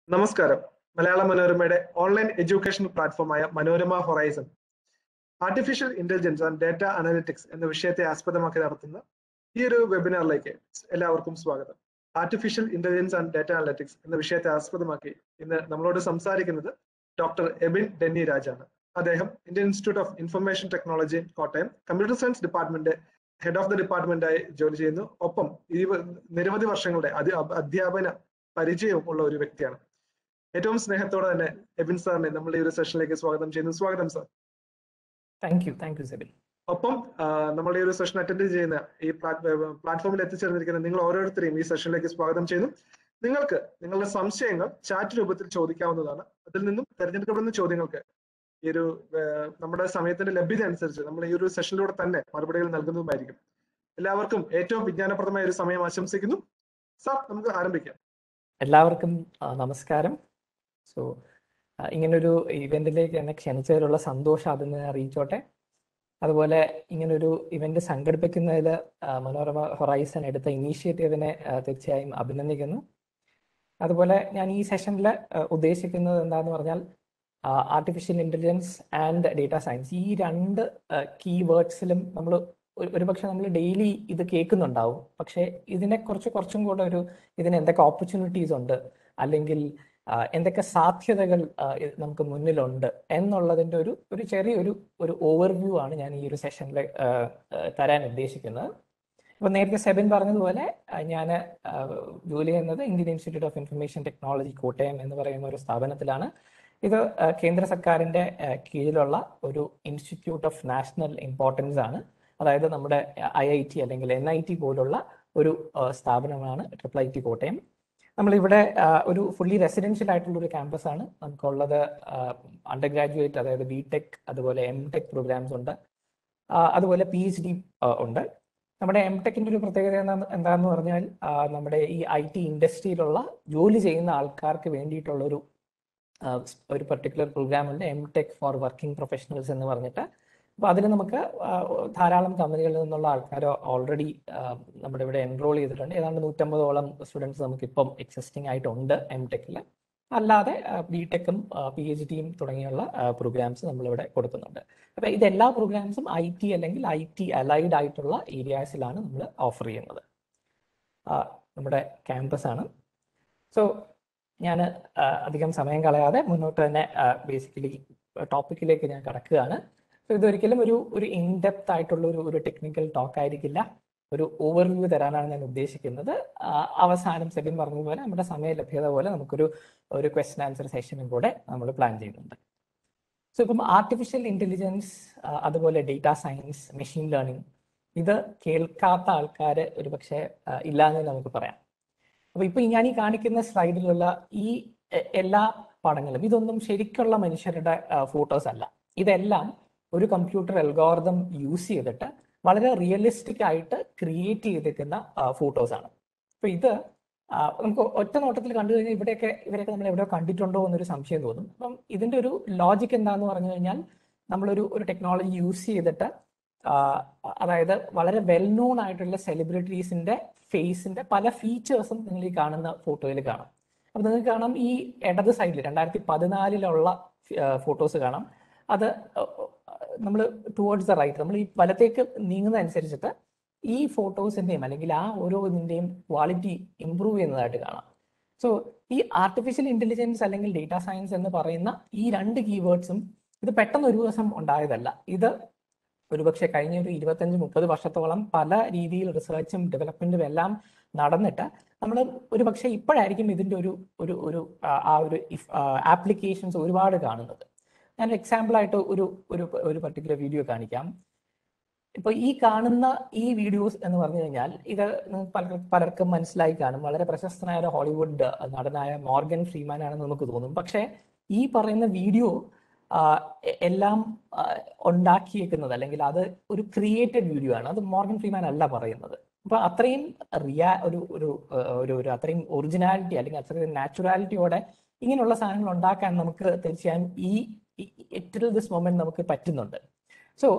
നമസ്കാരം മലയാള മനോരമയുടെ online education പ്ലാറ്റ്ഫോമായ Manorama Horizon artificial intelligence and data analytics എന്ന വിഷയത്തെ ആസ്പദമാക്കി നടത്തുന്ന ഈ ഒരു വെബിനാറിലേക്ക് എല്ലാവർക്കും സ്വാഗതം artificial intelligence and data analytics എന്ന വിഷയത്തെ ആസ്പദമാക്കി ഇന്ന് നമ്മളോട് സംസാരിക്കുന്നത് ഡോക്ടർ എബിൻ ഡെന്നി രാജാണ് അദ്ദേഹം Indian Institute of Information Technology Kottayam computer science department head of the ഡിപ്പാർട്ട്മെന്റായി ജോലി ചെയ്യുന്നു ഒപ്പം ഈ നിരവധി വർഷങ്ങളുടെ അതി അധ്യാപന പരിചയവും ഉള്ള ഒരു വ്യക്തിയാണ് ഏറ്റവും സ്നേഹത്തോടെ തന്നെ എബിൻ സാറിനെ നമ്മൾ ഈ ഒരു സെഷനിലേക്ക് സ്വാഗതം ചെയ്യുന്നു സ്വാഗതം sir thank you thank you Sebin ഒപ്പം നമ്മൾ ഈ ഒരു സെഷൻ അറ്റൻഡ് ചെയ്യുന്ന ഈ പ്ലാറ്റ്ഫോമിൽ എത്തിച്ചേർന്നിരിക്കുന്ന നിങ്ങൾ ഓരോരുത്തരെയും ഈ സെഷനിലേക്ക് സ്വാഗതം ചെയ്യുന്നു നിങ്ങൾക്ക് നിങ്ങളുടെ സംശയങ്ങൾ ചാറ്റ് രൂപത്തിൽ ചോദിക്കാവുന്നതാണ് അതിൽ നിന്നും തിരഞ്ഞെടുക്കപ്പെടുന്ന ചോദ്യങ്ങൾക്ക് ഈ ഒരു നമ്മുടെ സമയത്തിന്റെ ലഭ്യത അനുസരിച്ച് നമ്മൾ ഈ ഒരു സെഷനിലൂടെ തന്നെ മറുപടികൾ നൽകുന്നതുമായിരിക്കും എല്ലാവർക്കും ഏറ്റവും വിജ്ഞാനപ്രദമായ ഒരു സമയം ആശംസിക്കുന്നു സാർ നമുക്ക് ആരംഭിക്കാം എല്ലാവർക്കും നമസ്കാരം സോ ഇങ്ങനൊരു ഇവന്റിലേക്ക് എന്നെ ക്ഷണിച്ചതിലുള്ള സന്തോഷം അതിന് അറിയിച്ചോട്ടെ അതുപോലെ ഇങ്ങനൊരു ഇവന്റ് സംഘടിപ്പിക്കുന്നതിൽ മനോരമ ഹൊറൈസൺ എടുത്ത ഇനീഷ്യേറ്റീവിനെ തീർച്ചയായും അഭിനന്ദിക്കുന്നു അതുപോലെ ഞാൻ ഈ സെഷനിൽ ഉദ്ദേശിക്കുന്നത് എന്താന്ന് പറഞ്ഞാൽ artificial intelligence and data science ഈ രണ്ട് കീവേഡ്സിലും നമ്മൾ ഒരുപക്ഷെ നമ്മൾ ഡെയിലി ഇത് കേൾക്കുന്നുണ്ടാവും പക്ഷേ ഇതിനെ കുറിച്ച് കുറച്ചും കൂടെ ഒരു ഇതിന് എന്തൊക്കെ ഓപ്പർച്യൂണിറ്റീസ് ഉണ്ട് അല്ലെങ്കിൽ എന്തൊക്കെ സാധ്യതകൾ നമുക്ക് മുന്നിലുണ്ട് എന്നുള്ളതിൻ്റെ ഒരു ഒരു ചെറിയൊരു ഒരു ഓവർവ്യൂ ആണ് ഞാൻ ഈ ഒരു സെഷനിൽ തരാൻ ഉദ്ദേശിക്കുന്നത് അപ്പോൾ നേരത്തെ സെബിൻ പറഞ്ഞതുപോലെ ഞാൻ ജോലി ചെയ്യുന്നത് Indian Institute of Information Technology Kottayam എന്ന് പറയുന്ന ഒരു സ്ഥാപനത്തിലാണ് ഇത് കേന്ദ്ര സർക്കാരിൻ്റെ കീഴിലുള്ള ഒരു ഇൻസ്റ്റിറ്റ്യൂട്ട് ഓഫ് നാഷണൽ ഇമ്പോർട്ടൻസ് ആണ് അതായത് നമ്മുടെ ഐ ഐ ടി അല്ലെങ്കിൽ എൻ ഐ ടി പോലുള്ള ഒരു സ്ഥാപനമാണ് ട്രിപ്പിൾ ഐ ടി കോട്ടയം നമ്മളിവിടെ ഒരു ഫുള്ളി റെസിഡൻഷ്യൽ ആയിട്ടുള്ള ഒരു ക്യാമ്പസ് ആണ് നമുക്കുള്ളത് അണ്ടർ ഗ്രാജുവേറ്റ് അതായത് ബി ടെക് അതുപോലെ എം ടെക് പ്രോഗ്രാംസ് ഉണ്ട് അതുപോലെ പി എച്ച് ഡി ഉണ്ട് നമ്മുടെ എം ടെക്കിൻ്റെ ഒരു പ്രത്യേകത എന്താണെന്ന് പറഞ്ഞാൽ നമ്മുടെ ഈ ഐ ടി ഇൻഡസ്ട്രിയിലുള്ള ജോലി ചെയ്യുന്ന ആൾക്കാർക്ക് വേണ്ടിയിട്ടുള്ള ഒരു ഒരു പെർട്ടിക്കുലർ പ്രോഗ്രാം ഉണ്ട് M tech for working professionals എന്ന് പറഞ്ഞിട്ട് അപ്പോൾ അതിൽ നമുക്ക് ധാരാളം കമ്പനികളിൽ നിന്നുള്ള ആൾക്കാർ ഓൾറെഡി നമ്മുടെ ഇവിടെ എൻറോൾ ചെയ്തിട്ടുണ്ട് ഏതാണ്ട് നൂറ്റമ്പതോളം സ്റ്റുഡൻസ് നമുക്കിപ്പം എക്സിസ്റ്റിംഗ് ആയിട്ടുണ്ട് എം ടെക്കിൽ അല്ലാതെ ബി ടെക്കും പി എച്ച് ഡിയും തുടങ്ങിയുള്ള പ്രോഗ്രാംസ് നമ്മളിവിടെ കൊടുക്കുന്നുണ്ട് അപ്പോൾ ഇതെല്ലാ പ്രോഗ്രാംസും ഐ ടി അല്ലെങ്കിൽ ഐ ടി അലൈഡ് ആയിട്ടുള്ള ഏരിയാസിലാണ് നമ്മൾ ഓഫർ ചെയ്യുന്നത് നമ്മുടെ ക്യാമ്പസ് ആണ് സോ ഞാൻ അധികം സമയം കളയാതെ മുന്നോട്ട് തന്നെ ബേസിക്കലി ടോപ്പിക്കിലേക്ക് ഞാൻ കടക്കുകയാണ് സോ ഇതൊരിക്കലും ഒരു ഒരു ഇൻഡെപ്ത് ആയിട്ടുള്ള ഒരു ഒരു ടെക്നിക്കൽ ടോക്ക് ആയിരിക്കില്ല ഒരു ഓവർവ്യൂ തരാനാണ് ഞാൻ ഉദ്ദേശിക്കുന്നത് അവസാനം സെബിൻ പറഞ്ഞതുപോലെ നമ്മുടെ സമയ ലഭ്യത പോലെ നമുക്കൊരു ഒരു ക്വസ്റ്റൻ ആൻസർ സെഷനും കൂടെ നമ്മൾ പ്ലാൻ ചെയ്യുന്നുണ്ട് സോ ഇപ്പം ആർട്ടിഫിഷ്യൽ ഇൻ്റലിജൻസ് അതുപോലെ ഡേറ്റ സയൻസ് മെഷീൻ ലേണിംഗ് ഇത് കേൾക്കാത്ത ആൾക്കാർ ഒരു പക്ഷേ ഇല്ല എന്ന് നമുക്ക് പറയാം അപ്പൊ ഇപ്പൊ ഞാൻ ഈ കാണിക്കുന്ന സ്ലൈഡിലുള്ള ഈ എല്ലാ പടങ്ങളും ഇതൊന്നും ശരിക്കുള്ള മനുഷ്യരുടെ ഫോട്ടോസ് അല്ല ഇതെല്ലാം ഒരു കമ്പ്യൂട്ടർ അൽഗോറിതം യൂസ് ചെയ്തിട്ട് വളരെ റിയലിസ്റ്റിക് ആയിട്ട് ക്രിയേറ്റ് ചെയ്തിരിക്കുന്ന ഫോട്ടോസ് ആണ് അപ്പൊ ഇത് നമുക്ക് ഒറ്റ നോട്ടത്തിൽ കണ്ടു കഴിഞ്ഞാൽ ഇവിടെയൊക്കെ ഇവരെയൊക്കെ നമ്മൾ എവിടെയോ കണ്ടിട്ടുണ്ടോ എന്നൊരു സംശയം തോന്നും അപ്പം ഇതിന്റെ ഒരു ലോജിക് എന്താന്ന് പറഞ്ഞു കഴിഞ്ഞാൽ നമ്മളൊരു ഒരു ടെക്നോളജി യൂസ് ചെയ്തിട്ട് അതായത് വളരെ വെൽ നോൺ ആയിട്ടുള്ള സെലിബ്രിറ്റീസിന്റെ ഫേസിന്റെ പല ഫീച്ചേഴ്സും നിങ്ങൾ ഈ കാണുന്ന ഫോട്ടോയിൽ കാണാം അപ്പൊ നിങ്ങൾക്ക് കാണാം ഈ ഇടത് സൈഡിൽ രണ്ടായിരത്തി പതിനാലിലുള്ള ഫോട്ടോസ് കാണാം അത് നമ്മൾ ടുവേർഡ്സ് ദ റൈറ്റ് നമ്മൾ ഈ വലത്തേക്ക് നീങ്ങുന്നതനുസരിച്ചിട്ട് ഈ ഫോട്ടോസിന്റെയും അല്ലെങ്കിൽ ആ ഓരോന്നിന്റെയും ക്വാളിറ്റി ഇമ്പ്രൂവ് ചെയ്യുന്നതായിട്ട് കാണാം സോ ഈ ആർട്ടിഫിഷ്യൽ ഇന്റലിജൻസ് അല്ലെങ്കിൽ ഡേറ്റ സയൻസ് എന്ന് പറയുന്ന ഈ രണ്ട് കീവേഡ്സും ഇത് പെട്ടെന്ന് ഒരു ദിവസം ഉണ്ടായതല്ല ഇത് ഒരുപക്ഷെ കഴിഞ്ഞ ഒരു ഇരുപത്തഞ്ച് മുപ്പത് വർഷത്തോളം പല രീതിയിൽ റിസർച്ചും ഡെവലപ്മെന്റും എല്ലാം നടന്നിട്ട് നമ്മൾ ഒരു പക്ഷേ ഇപ്പോഴായിരിക്കും ഇതിന്റെ ഒരു ഒരു ഒരു ആ ഒരു ആപ്ലിക്കേഷൻസ് ഒരുപാട് കാണുന്നത് ഞാൻ എക്സാമ്പിൾ ആയിട്ട് ഒരു ഒരു ഒരു പർട്ടിക്കുലർ വീഡിയോ കാണിക്കാം ഇപ്പൊ ഈ കാണുന്ന ഈ വീഡിയോസ് എന്ന് പറഞ്ഞു കഴിഞ്ഞാൽ ഇത് പലർക്കും പലർക്കും മനസ്സിലായി കാണും വളരെ പ്രശസ്തനായ ഒരു ഹോളിവുഡ് നടനായ മോർഗൻ ഫ്രീമാൻ ആണെന്ന് നമുക്ക് തോന്നും പക്ഷേ ഈ പറയുന്ന വീഡിയോ എല്ലാം ഉണ്ടാക്കിയേക്കുന്നത് അല്ലെങ്കിൽ അത് ഒരു ക്രിയേറ്റഡ് വീഡിയോ ആണ് അത് മോർഗൻ ഫ്രീമാൻ അല്ല പറയുന്നത് അപ്പൊ അത്രയും റിയാ ഒരു ഒരു ഒരു ഒരു അത്രയും ഒറിജിനാലിറ്റി അല്ലെങ്കിൽ അത്രയും നാച്ചുറാലിറ്റിയോടെ ഇങ്ങനെയുള്ള സാധനങ്ങൾ ഉണ്ടാക്കാൻ നമുക്ക് തീർച്ചയായും ഈ ടിൽ ദിസ് മൊമെന്റ് നമുക്ക് പറ്റുന്നുണ്ട് സോ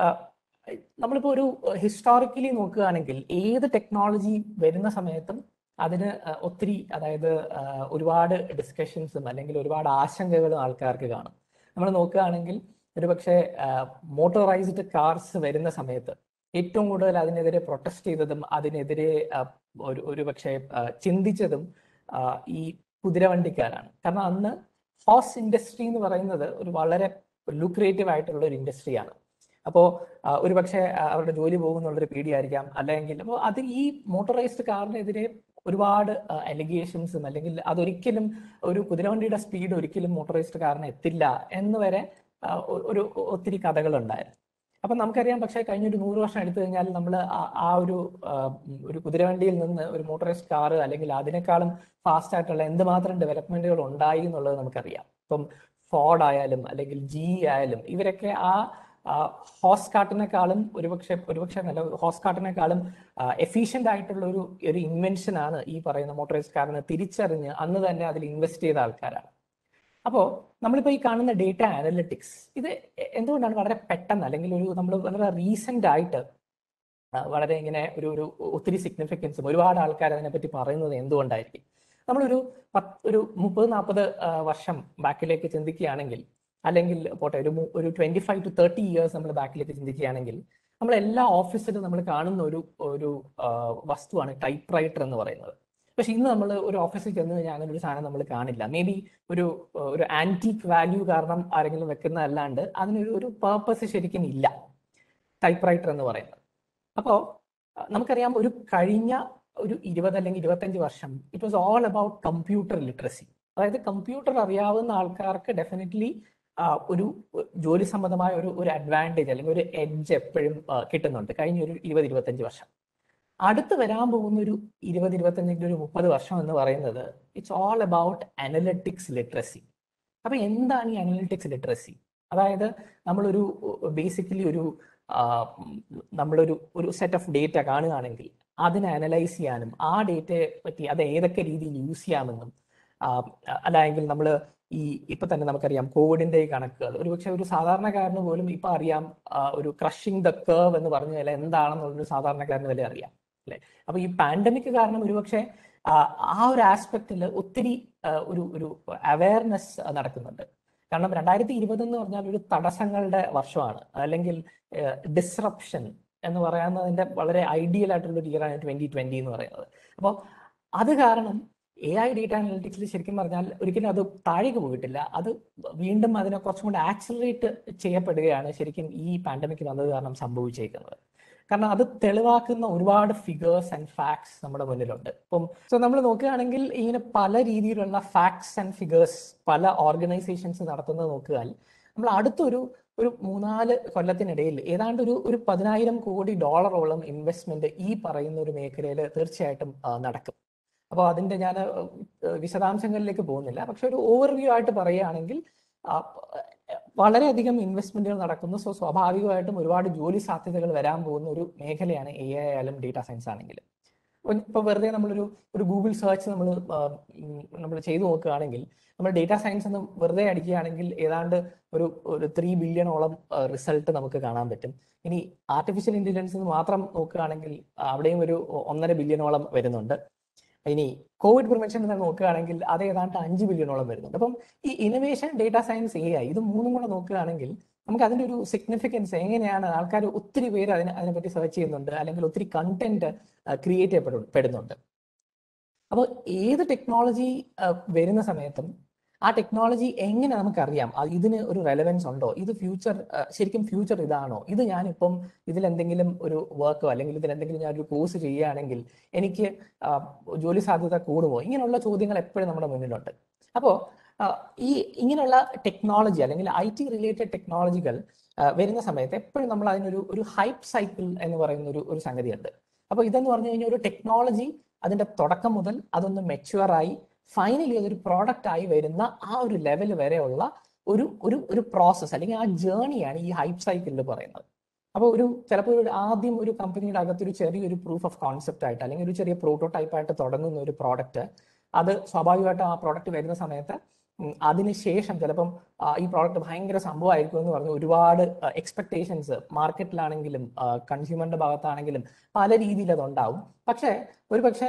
നമ്മളിപ്പോൾ ഒരു ഹിസ്റ്റോറിക്കലി നോക്കുകയാണെങ്കിൽ ഏത് ടെക്നോളജി വരുന്ന സമയത്തും അതിന് ഒത്തിരി അതായത് ഒരുപാട് ഡിസ്കഷൻസും അല്ലെങ്കിൽ ഒരുപാട് ആശങ്കകളും ആൾക്കാർക്ക് കാണും നമ്മൾ നോക്കുകയാണെങ്കിൽ ഒരുപക്ഷെ മോട്ടോറൈസ്ഡ് കാർസ് വരുന്ന സമയത്ത് ഏറ്റവും കൂടുതൽ അതിനെതിരെ പ്രൊട്ടസ്റ്റ് ചെയ്തതും അതിനെതിരെ ഒരു ഒരു പക്ഷേ ചിന്തിച്ചതും ഈ കുതിരവണ്ടിക്കാരാണ് കാരണം അന്ന് ഹോസ് ഇൻഡസ്ട്രി എന്ന് പറയുന്നത് ഒരു വളരെ ലുക്രേറ്റീവ് ആയിട്ടുള്ള ഒരു ഇൻഡസ്ട്രിയാണ് അപ്പോൾ ഒരു പക്ഷേ അവരുടെ ജോലി പോകുന്നുള്ളൊരു പേടിയായിരിക്കാം അല്ലെങ്കിൽ അപ്പോൾ അത് ഈ മോട്ടോറൈസ്ഡ് കാറിനെതിരെ ഒരുപാട് അലിഗേഷൻസും അല്ലെങ്കിൽ അതൊരിക്കലും ഒരു കുതിരവണ്ടിയുടെ സ്പീഡ് ഒരിക്കലും മോട്ടോറൈസ്ഡ് കാറിന് എത്തില്ല എന്ന് വരെ ഒരു ഒത്തിരി കഥകളുണ്ടായിരുന്നു അപ്പം നമുക്കറിയാം പക്ഷേ കഴിഞ്ഞ ഒരു നൂറ് വർഷം എടുത്തു കഴിഞ്ഞാൽ നമ്മൾ ആ ഒരു ഒരു കുതിരവണ്ടിയിൽ നിന്ന് ഒരു മോട്ടോറൈസ്ഡ് കാർ അല്ലെങ്കിൽ അതിനേക്കാളും ഫാസ്റ്റ് ആയിട്ടുള്ള എന്തുമാത്രം ഡെവലപ്മെന്റുകൾ ഉണ്ടായി എന്നുള്ളത് നമുക്കറിയാം ഇപ്പം ഫോർഡ് ആയാലും അല്ലെങ്കിൽ ജി ആയാലും ഇവരൊക്കെ ആ ഹോസ് കാർട്ടിനേക്കാളും ഒരുപക്ഷെ ഒരുപക്ഷെ നല്ല ഹോസ് കാർട്ടിനേക്കാളും എഫിഷ്യന്റ് ആയിട്ടുള്ള ഒരു ഒരു ഇൻവെൻഷൻ ആണ് ഈ പറയുന്ന മോട്ടോറൈസ്ഡ് കാറിന് തിരിച്ചറിഞ്ഞ് അന്ന് തന്നെ അതിൽ ഇൻവെസ്റ്റ് ചെയ്ത ആൾക്കാരാണ് അപ്പോൾ നമ്മളിപ്പോൾ ഈ കാണുന്ന ഡേറ്റ അനലിറ്റിക്സ് ഇത് എന്തുകൊണ്ടാണ് വളരെ പെട്ടെന്ന് അല്ലെങ്കിൽ ഒരു നമ്മൾ വളരെ റീസെന്റ് ആയിട്ട് വളരെ ഇങ്ങനെ ഒരു ഒരു ഒത്തിരി സിഗ്നിഫിക്കൻസും ഒരുപാട് ആൾക്കാർ അതിനെപ്പറ്റി പറയുന്നത് എന്തുകൊണ്ടായിരിക്കും നമ്മളൊരു പത്ത് ഒരു മുപ്പത് നാൽപ്പത് വർഷം ബാക്കിലേക്ക് ചിന്തിക്കുകയാണെങ്കിൽ അല്ലെങ്കിൽ പോട്ടെ ഒരു ഒരു twenty five to thirty years നമ്മൾ ബാക്കിലേക്ക് ചിന്തിക്കുകയാണെങ്കിൽ നമ്മൾ എല്ലാ ഓഫീസിലും നമ്മൾ കാണുന്ന ഒരു ഒരു വസ്തുവാണ് ടൈപ്പ് റൈറ്റർ എന്ന് പറയുന്നത് പക്ഷെ ഇന്ന് നമ്മൾ ഒരു ഓഫീസിൽ ചെന്ന് കഴിഞ്ഞാൽ അങ്ങനെ ഒരു സാധനം നമ്മൾ കാണില്ല മേ ബി ഒരു ഒരു ആന്റിക് വാല്യൂ കാരണം ആരെങ്കിലും വെക്കുന്നതല്ലാണ്ട് അതിനൊരു ഒരു പേർപ്പസ് ശരിക്കും ഇല്ല ടൈപ്പ് റൈറ്റർ എന്ന് പറയുന്നത് അപ്പോൾ നമുക്കറിയാം ഒരു കഴിഞ്ഞ ഒരു ഇരുപത് അല്ലെങ്കിൽ ഇരുപത്തഞ്ച് വർഷം it was all about computer literacy അതായത് കമ്പ്യൂട്ടർ അറിയാവുന്ന ആൾക്കാർക്ക് ഡെഫിനറ്റ്ലി ഒരു ജോലി സംബന്ധമായ ഒരു ഒരു അഡ്വാൻറ്റേജ് അല്ലെങ്കിൽ ഒരു എഡ്ജ് എപ്പോഴും കിട്ടുന്നുണ്ട് കഴിഞ്ഞ ഒരു ഇരുപത് ഇരുപത്തഞ്ച് വർഷം അടുത്ത് വരാൻ പോകുന്ന ഒരു ഇരുപത് ഇരുപത്തഞ്ചെങ്കിലും ഒരു മുപ്പത് വർഷം എന്ന് പറയുന്നത് it's all about analytics literacy അപ്പൊ എന്താണ് ഈ അനലറ്റിക്സ് ലിറ്ററസി അതായത് നമ്മളൊരു ബേസിക്കലി ഒരു നമ്മളൊരു ഒരു സെറ്റ് ഓഫ് ഡേറ്റ കാണുകയാണെങ്കിൽ അതിനെ അനലൈസ് ചെയ്യാനും ആ ഡേറ്റയെ പറ്റി അത് ഏതൊക്കെ രീതിയിൽ യൂസ് ചെയ്യാമെന്നും അല്ലെങ്കിൽ നമ്മൾ ഈ ഇപ്പൊ തന്നെ നമുക്കറിയാം കോവിഡിന്റെ ഈ കണക്കുകൾ ഒരുപക്ഷെ ഒരു സാധാരണക്കാരന് പോലും ഇപ്പൊ അറിയാം ഒരു ക്രഷിംഗ് ദ കേവ് എന്ന് പറഞ്ഞു കഴിഞ്ഞാൽ എന്താണെന്നുള്ളൊരു സാധാരണക്കാരന് വരെ അറിയാം അല്ലെ അപ്പൊ ഈ പാൻഡമിക് കാരണം ഒരുപക്ഷെ ആ ഒരു ആസ്പെക്റ്റിൽ ഒത്തിരി ഒരു ഒരു അവയർനെസ് നടക്കുന്നുണ്ട് കാരണം രണ്ടായിരത്തി ഇരുപത് എന്ന് പറഞ്ഞാൽ ഒരു തടസ്സങ്ങളുടെ വർഷമാണ് അല്ലെങ്കിൽ ഡിസ്റപ്ഷൻ എന്ന് പറയുന്നതിന്റെ വളരെ ഐഡിയൽ ആയിട്ടുള്ള ഒരു ഇയറാണ് ട്വന്റി ട്വന്റി എന്ന് പറയുന്നത് അപ്പോൾ അത് കാരണം എ ഐ ഡേറ്റ അനലിറ്റിക്സിൽ ശരിക്കും പറഞ്ഞാൽ ഒരിക്കലും അത് താഴേക്ക് പോയിട്ടില്ല അത് വീണ്ടും അതിനെ കുറച്ചും കൂടെ ആക്സിലറേറ്റ് ചെയ്യപ്പെടുകയാണ് ശരിക്കും ഈ പാൻഡമിക് വന്നത് കാരണം സംഭവിച്ചേക്കുന്നത് കാരണം അത് തെളിവാക്കുന്ന ഒരുപാട് ഫിഗേഴ്സ് ആൻഡ് ഫാക്ട്സ് നമ്മുടെ മുന്നിലുണ്ട് ഇപ്പം സോ നമ്മൾ നോക്കുകയാണെങ്കിൽ ഇങ്ങനെ പല രീതിയിലുള്ള ഫാക്ട്സ് ആൻഡ് ഫിഗേഴ്സ് പല ഓർഗനൈസേഷൻസ് നടത്തുന്നത് നോക്കിയാൽ നമ്മൾ അടുത്തൊരു ഒരു മൂന്നാല് കൊല്ലത്തിനിടയിൽ ഏതാണ്ട് ഒരു ഒരു പതിനായിരം കോടി ഡോളറോളം ഇൻവെസ്റ്റ്മെന്റ് ഈ പറയുന്ന ഒരു മേഖലയിൽ തീർച്ചയായിട്ടും നടക്കും അപ്പോൾ അതിന്റെ ഞാൻ വിശദാംശങ്ങളിലേക്ക് പോകുന്നില്ല പക്ഷെ ഒരു ഓവർവ്യൂ ആയിട്ട് പറയുകയാണെങ്കിൽ വളരെയധികം ഇൻവെസ്റ്റ്മെന്റുകൾ നടക്കുന്നു സോ സ്വാഭാവികമായിട്ടും ഒരുപാട് ജോലി സാധ്യതകൾ വരാൻ പോകുന്ന ഒരു മേഖലയാണ് എ ഐ ആയാലും ഡേറ്റ സയൻസ് ആണെങ്കിലും ഇപ്പൊ വെറുതെ നമ്മളൊരു ഒരു ഗൂഗിൾ സെർച്ച് നമ്മൾ നമ്മൾ ചെയ്തു നോക്കുകയാണെങ്കിൽ നമ്മൾ ഡേറ്റ സയൻസ് എന്ന് വെറുതെ അടിക്കുകയാണെങ്കിൽ ഏതാണ്ട് ഒരു ഒരു ത്രീ ബില്യണോളം റിസൾട്ട് നമുക്ക് കാണാൻ പറ്റും ഇനി ആർട്ടിഫിഷ്യൽ ഇന്റലിജൻസ് മാത്രം നോക്കുകയാണെങ്കിൽ അവിടെയും ഒരു ഒന്നര ബില്യണോളം വരുന്നുണ്ട് ഇനി കോവിഡ് പ്രിവെൻഷൻ എന്ന് നോക്കുകയാണെങ്കിൽ അത് ഏതാണ്ട് അഞ്ച് ബില്യണോളം വരുന്നുണ്ട് അപ്പം ഈ innovation data science A I ഇത് മൂന്നും കൂടെ നോക്കുകയാണെങ്കിൽ നമുക്ക് അതിന്റെ ഒരു സിഗ്നിഫിക്കൻസ് എങ്ങനെയാണ് ആൾക്കാർ ഒത്തിരി പേര് അതിനെ അതിനെപ്പറ്റി സെർച്ച് ചെയ്യുന്നുണ്ട് അല്ലെങ്കിൽ ഒത്തിരി കണ്ടന്റ് ക്രിയേറ്റ് ചെയ്യപ്പെടുന്നുണ്ട് അപ്പോൾ ഏത് ടെക്നോളജി വരുന്ന സമയത്തും ആ ടെക്നോളജി എങ്ങനെ നമുക്കറിയാം ഇതിന് ഒരു റെലവൻസ് ഉണ്ടോ ഇത് ഫ്യൂച്ചർ ശരിക്കും ഫ്യൂച്ചർ ഇതാണോ ഇത് ഞാനിപ്പം ഇതിലെന്തെങ്കിലും ഒരു വർക്കോ അല്ലെങ്കിൽ ഇതിലെന്തെങ്കിലും ഞാൻ ഒരു കോഴ്സ് ചെയ്യുകയാണെങ്കിൽ എനിക്ക് ജോലി സാധ്യത കൂടുമോ ഇങ്ങനെയുള്ള ചോദ്യങ്ങൾ എപ്പോഴും നമ്മുടെ മുന്നിലുണ്ട് അപ്പോൾ ഈ ഇങ്ങനെയുള്ള ടെക്നോളജി അല്ലെങ്കിൽ ഐ ടി റിലേറ്റഡ് ടെക്നോളജികൾ വരുന്ന സമയത്ത് എപ്പോഴും നമ്മൾ അതിനൊരു ഒരു ഹൈപ്പ് സൈക്കിൾ എന്ന് പറയുന്ന ഒരു ഒരു സംഗതിയുണ്ട് അപ്പോൾ ഇതെന്ന് പറഞ്ഞു കഴിഞ്ഞാൽ ഒരു ടെക്നോളജി അതിന്റെ തുടക്കം മുതൽ അതൊന്ന് മെച്യൂർ ആയി ഫൈനലി അതൊരു പ്രോഡക്റ്റ് ആയി വരുന്ന ആ ഒരു ലെവൽ വരെയുള്ള ഒരു ഒരു ഒരു പ്രോസസ്സ് അല്ലെങ്കിൽ ആ ജേണിയാണ് ഈ ഹൈപ്പ് സൈക്കിളിൽ പറയുന്നത് അപ്പോൾ ഒരു ചിലപ്പോൾ ഒരു ആദ്യം ഒരു കമ്പനിയുടെ അകത്ത് ഒരു ചെറിയൊരു പ്രൂഫ് ഓഫ് കോൺസെപ്റ്റ് ആയിട്ട് അല്ലെങ്കിൽ ഒരു ചെറിയ പ്രോട്ടോടൈപ്പ് ആയിട്ട് തുടങ്ങുന്ന ഒരു പ്രോഡക്റ്റ് അത് സ്വാഭാവികമായിട്ടും ആ പ്രോഡക്റ്റ് വരുന്ന സമയത്ത് ഉം, അതിനുശേഷം ചിലപ്പം ആ, ഈ പ്രോഡക്റ്റ് ഭയങ്കര സംഭവമായിരിക്കും എന്ന് പറഞ്ഞ് ഒരുപാട് എക്സ്പെക്ടേഷൻസ് മാർക്കറ്റിലാണെങ്കിലും കൺസ്യൂമറിന്റെ ഭാഗത്താണെങ്കിലും പല രീതിയിൽ അതുണ്ടാവും പക്ഷേ ഒരു പക്ഷേ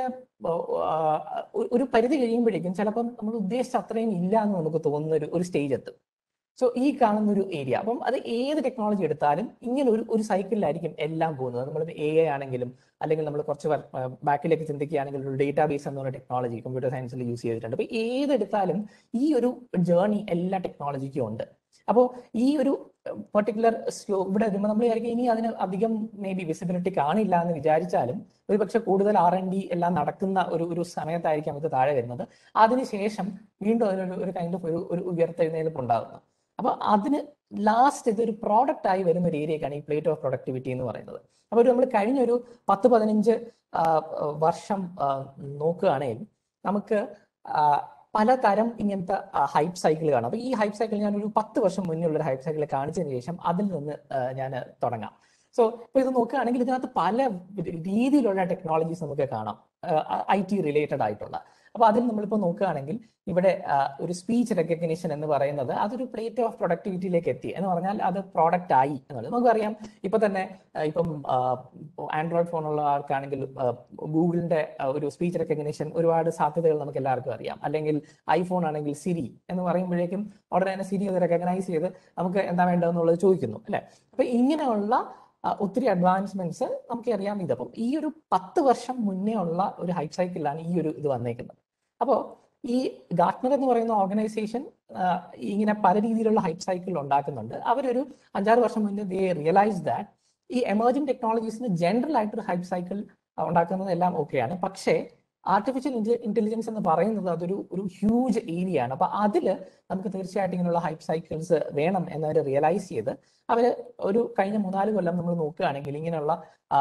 ഒരു പരിധി കഴിയുമ്പോഴേക്കും ചിലപ്പം നമ്മൾ ഉദ്ദേശിച്ച അത്രയും ഇല്ല എന്ന് നമുക്ക് തോന്നുന്ന ഒരു ഒരു സ്റ്റേജ് എത്തും സോ ഈ കാണുന്ന ഒരു ഏരിയ അപ്പം അത് ഏത് ടെക്നോളജി എടുത്താലും ഇങ്ങനെ ഒരു ഒരു സൈക്കിളിലായിരിക്കും എല്ലാം പോകുന്നത് നമ്മൾ എ ഐ ആണെങ്കിലും അല്ലെങ്കിൽ നമ്മൾ കുറച്ച് ബാക്കിലേക്ക് ചിന്തിക്കുകയാണെങ്കിൽ ഒരു ഡേറ്റാ ബേസ് എന്ന് പറയുന്ന ടെക്നോളജി കമ്പ്യൂട്ടർ സയൻസിൽ യൂസ് ചെയ്തിട്ടുണ്ട് അപ്പൊ ഏതെടുത്താലും ഈ ഒരു ജേർണി എല്ലാ ടെക്നോളജിക്കും ഉണ്ട് അപ്പോൾ ഈ ഒരു പെർട്ടിക്കുലർ സ്ലോ ഇവിടെ വരുമ്പോൾ നമ്മൾ വിചാരിക്കും ഇനി അതിന് അധികം മേ ബി വിസിബിലിറ്റി കാണില്ല എന്ന് വിചാരിച്ചാലും ഒരു പക്ഷെ കൂടുതൽ ആർ എൻ ഡി എല്ലാം നടക്കുന്ന ഒരു ഒരു സമയത്തായിരിക്കും ഇത് താഴെ വരുന്നത് അതിനുശേഷം വീണ്ടും അതിനൊരു ഒരു കൈൻഡ് ഓഫ് ഒരു ഒരു ഉയർത്തെഴുന്നേൽപ്പ് ഉണ്ടാകുന്നത് അപ്പൊ അതിന് ലാസ്റ്റ് ഇതൊരു പ്രോഡക്റ്റ് ആയി വരുന്ന ഒരു ഏരിയക്കാണ് ഈ പ്ലേറ്റ് ഓഫ് പ്രൊഡക്ടിവിറ്റി എന്ന് പറയുന്നത് അപ്പൊ ഒരു നമ്മൾ കഴിഞ്ഞ ഒരു പത്ത് പതിനഞ്ച് ആ, വർഷം ആ, നോക്കുകയാണെങ്കിൽ നമുക്ക് ആ, പലതരം ഇങ്ങനത്തെ ഹൈപ്പ് സൈക്കിൾ കാണാം അപ്പൊ ഈ ഹൈപ്പ് സൈക്കിൾ ഞാൻ ഒരു പത്ത് വർഷം മുന്നേ ഉള്ള ഒരു ഹൈപ്പ് സൈക്കിൾ കാണിച്ചതിന് ശേഷം അതിൽ നിന്ന് ഞാൻ തുടങ്ങാം സോ ഇപ്പൊ ഇത് നോക്കുകയാണെങ്കിൽ ഇതിനകത്ത് പല രീതിയിലുള്ള ടെക്നോളജീസ് നമുക്ക് കാണാം ഐ ടി റിലേറ്റഡ് ആയിട്ടുള്ള അപ്പൊ അതിൽ നമ്മളിപ്പോൾ നോക്കുകയാണെങ്കിൽ ഇവിടെ ആ, ഒരു സ്പീച്ച് റെക്കഗ്നിഷൻ എന്ന് പറയുന്നത് അതൊരു പ്ലേറ്റ് ഓഫ് പ്രൊഡക്ടിവിറ്റിയിലേക്ക് എത്തി എന്ന് പറഞ്ഞാൽ അത് പ്രോഡക്റ്റ് ആയി എന്നുള്ളത് നമുക്കറിയാം ഇപ്പൊ തന്നെ ആ, ഇപ്പം ആൻഡ്രോയിഡ് ഫോണുള്ള ആൾക്കാണെങ്കിൽ ഗൂഗിളിന്റെ ഒരു സ്പീച്ച് റെക്കഗ്നിഷൻ ഒരുപാട് സാധ്യതകൾ നമുക്ക് എല്ലാവർക്കും അറിയാം അല്ലെങ്കിൽ ഐഫോൺ ആണെങ്കിൽ സിരി എന്ന് പറയുമ്പോഴേക്കും ഉടനെ തന്നെ സിരി അത് റെക്കഗ്നൈസ് ചെയ്ത് നമുക്ക് എന്താ വേണ്ടതെന്നുള്ളത് ചോദിക്കുന്നു അല്ലെ അപ്പൊ ഇങ്ങനെയുള്ള ആ, ഒത്തിരി അഡ്വാൻസ്മെന്റ്സ് നമുക്കറിയാം ഇത് അപ്പം ഈ ഒരു പത്ത് വർഷം മുന്നേ ഉള്ള ഒരു ഹൈപ്പ് സൈക്കിളിലാണ് ഈ ഒരു ഇത് വന്നേക്കുന്നത് അപ്പോൾ ഈ ഗാർട്ട്നർ എന്ന് പറയുന്ന ഓർഗനൈസേഷൻ ഇങ്ങനെ പല രീതിയിലുള്ള ഹൈപ്പ് സൈക്കിൾ ഉണ്ടാക്കുന്നുണ്ട് അവരൊരു അഞ്ചാറ് വർഷം മുന്നേ ദേ റിയലൈസ് ദാറ്റ് ഈ എമർജിംഗ് ടെക്നോളജീസിന് ജനറൽ ആയിട്ടൊരു ഹൈപ്പ് സൈക്കിൾ ഉണ്ടാക്കുന്നത് എല്ലാം ഓക്കെയാണ് പക്ഷേ ആർട്ടിഫിഷ്യൽ ഇന്റലിജൻസ് എന്ന് പറയുന്നത് അതൊരു ഒരു ഹ്യൂജ് ഏരിയ ആണ് അപ്പൊ അതിൽ നമുക്ക് തീർച്ചയായിട്ടും ഇങ്ങനെയുള്ള ഹൈപ്പ് സൈക്കിൾസ് വേണം എന്നവർ റിയലൈസ് ചെയ്ത് അവർ ഒരു കഴിഞ്ഞ മൂന്നാല് കൊല്ലം നമ്മൾ നോക്കുകയാണെങ്കിൽ ഇങ്ങനെയുള്ള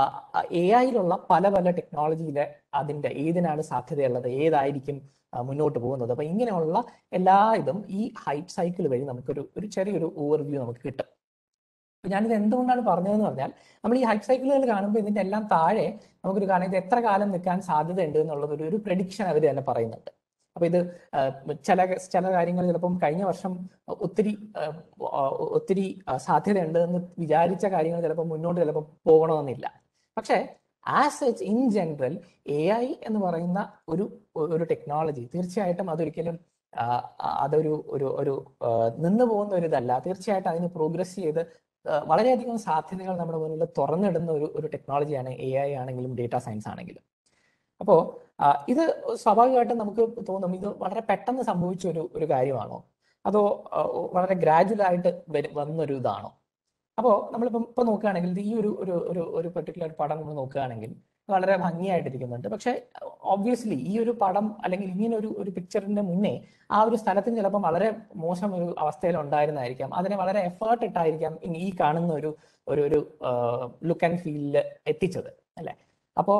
എ ഐയിലുള്ള പല പല ടെക്നോളജിയിലെ അതിന്റെ ഏതിനാണ് സാധ്യതയുള്ളത് ഏതായിരിക്കും ആ, മുന്നോട്ട് പോകുന്നത് അപ്പൊ ഇങ്ങനെയുള്ള എല്ലാ ഇതും ഈ ഹൈപ്പ് സൈക്കിൾ വഴി നമുക്കൊരു ഒരു ചെറിയൊരു ഓവർവ്യൂ നമുക്ക് കിട്ടും അപ്പൊ ഞാനിത് എന്തുകൊണ്ടാണ് പറഞ്ഞതെന്ന് പറഞ്ഞാൽ നമ്മൾ ഈ ഹൈപ്പ് സൈക്കിളുകൾ കാണുമ്പോൾ ഇതിന്റെ എല്ലാം താഴെ നമുക്കൊരു കാണാം ഇത് എത്ര കാലം നിൽക്കാൻ സാധ്യതയുണ്ട് എന്നുള്ളത് ഒരു ഒരു പ്രഡിക്ഷൻ അവർ തന്നെ പറയുന്നുണ്ട് അപ്പൊ ഇത് ആ, ചില ചില കാര്യങ്ങൾ ചിലപ്പം കഴിഞ്ഞ വർഷം ഒത്തിരി ആ, ആ, ഒത്തിരി ആ, സാധ്യതയുണ്ട് എന്ന് വിചാരിച്ച കാര്യങ്ങൾ ചിലപ്പോൾ മുന്നോട്ട് ചിലപ്പോൾ പോകണമെന്നില്ല പക്ഷേ as such in general A I എന്ന് പറയുന്ന ഒരു ഒരു ടെക്നോളജി തീർച്ചയായിട്ടും അതൊരിക്കലും ആ, ആ, അതൊരു ഒരു ഒരു ആ, നിന്ന് പോകുന്ന ഒരു ഇതല്ല തീർച്ചയായിട്ടും അതിന് പ്രോഗ്രസ് ചെയ്ത് ആ, വളരെയധികം സാധ്യതകൾ നമ്മുടെ മുന്നിൽ തുറന്നിടുന്ന ഒരു ഒരു ടെക്നോളജിയാണ് എ ഐ ആണെങ്കിലും ഡേറ്റാ സയൻസ് ആണെങ്കിലും അപ്പോൾ ഇത് സ്വാഭാവികമായിട്ടും നമുക്ക് തോന്നും ഇത് വളരെ പെട്ടെന്ന് സംഭവിച്ച ഒരു ഒരു കാര്യമാണോ അതോ ആ, വളരെ ഗ്രാജുവൽ ആയിട്ട് വരു- വന്നൊരു ഇതാണോ അപ്പോൾ നമ്മളിപ്പം ഇപ്പൊ നോക്കുകയാണെങ്കിൽ ഇത് ഈ ഒരു ഒരു ഒരു ഒരു പെർട്ടിക്കുലർ പടം നമ്മൾ നോക്കുകയാണെങ്കിൽ വളരെ ഭംഗിയായിട്ടിരിക്കുന്നുണ്ട് പക്ഷെ ഒബ്വിയസ്ലി ഈ ഒരു പടം അല്ലെങ്കിൽ ഇങ്ങനെ ഒരു ഒരു പിക്ചറിന്റെ മുന്നേ ആ ഒരു സ്ഥലത്തിന് ചിലപ്പോൾ വളരെ മോശം ഒരു അവസ്ഥയിൽ ഉണ്ടായിരുന്നായിരിക്കാം അതിനെ വളരെ എഫേർട്ട് ഇട്ടായിരിക്കാം ഇ- ഈ കാണുന്ന ഒരു ഒരു ഒരു ലുക്ക് ആൻഡ് ഫീലിൽ എത്തിച്ചത് അല്ലെ അപ്പോ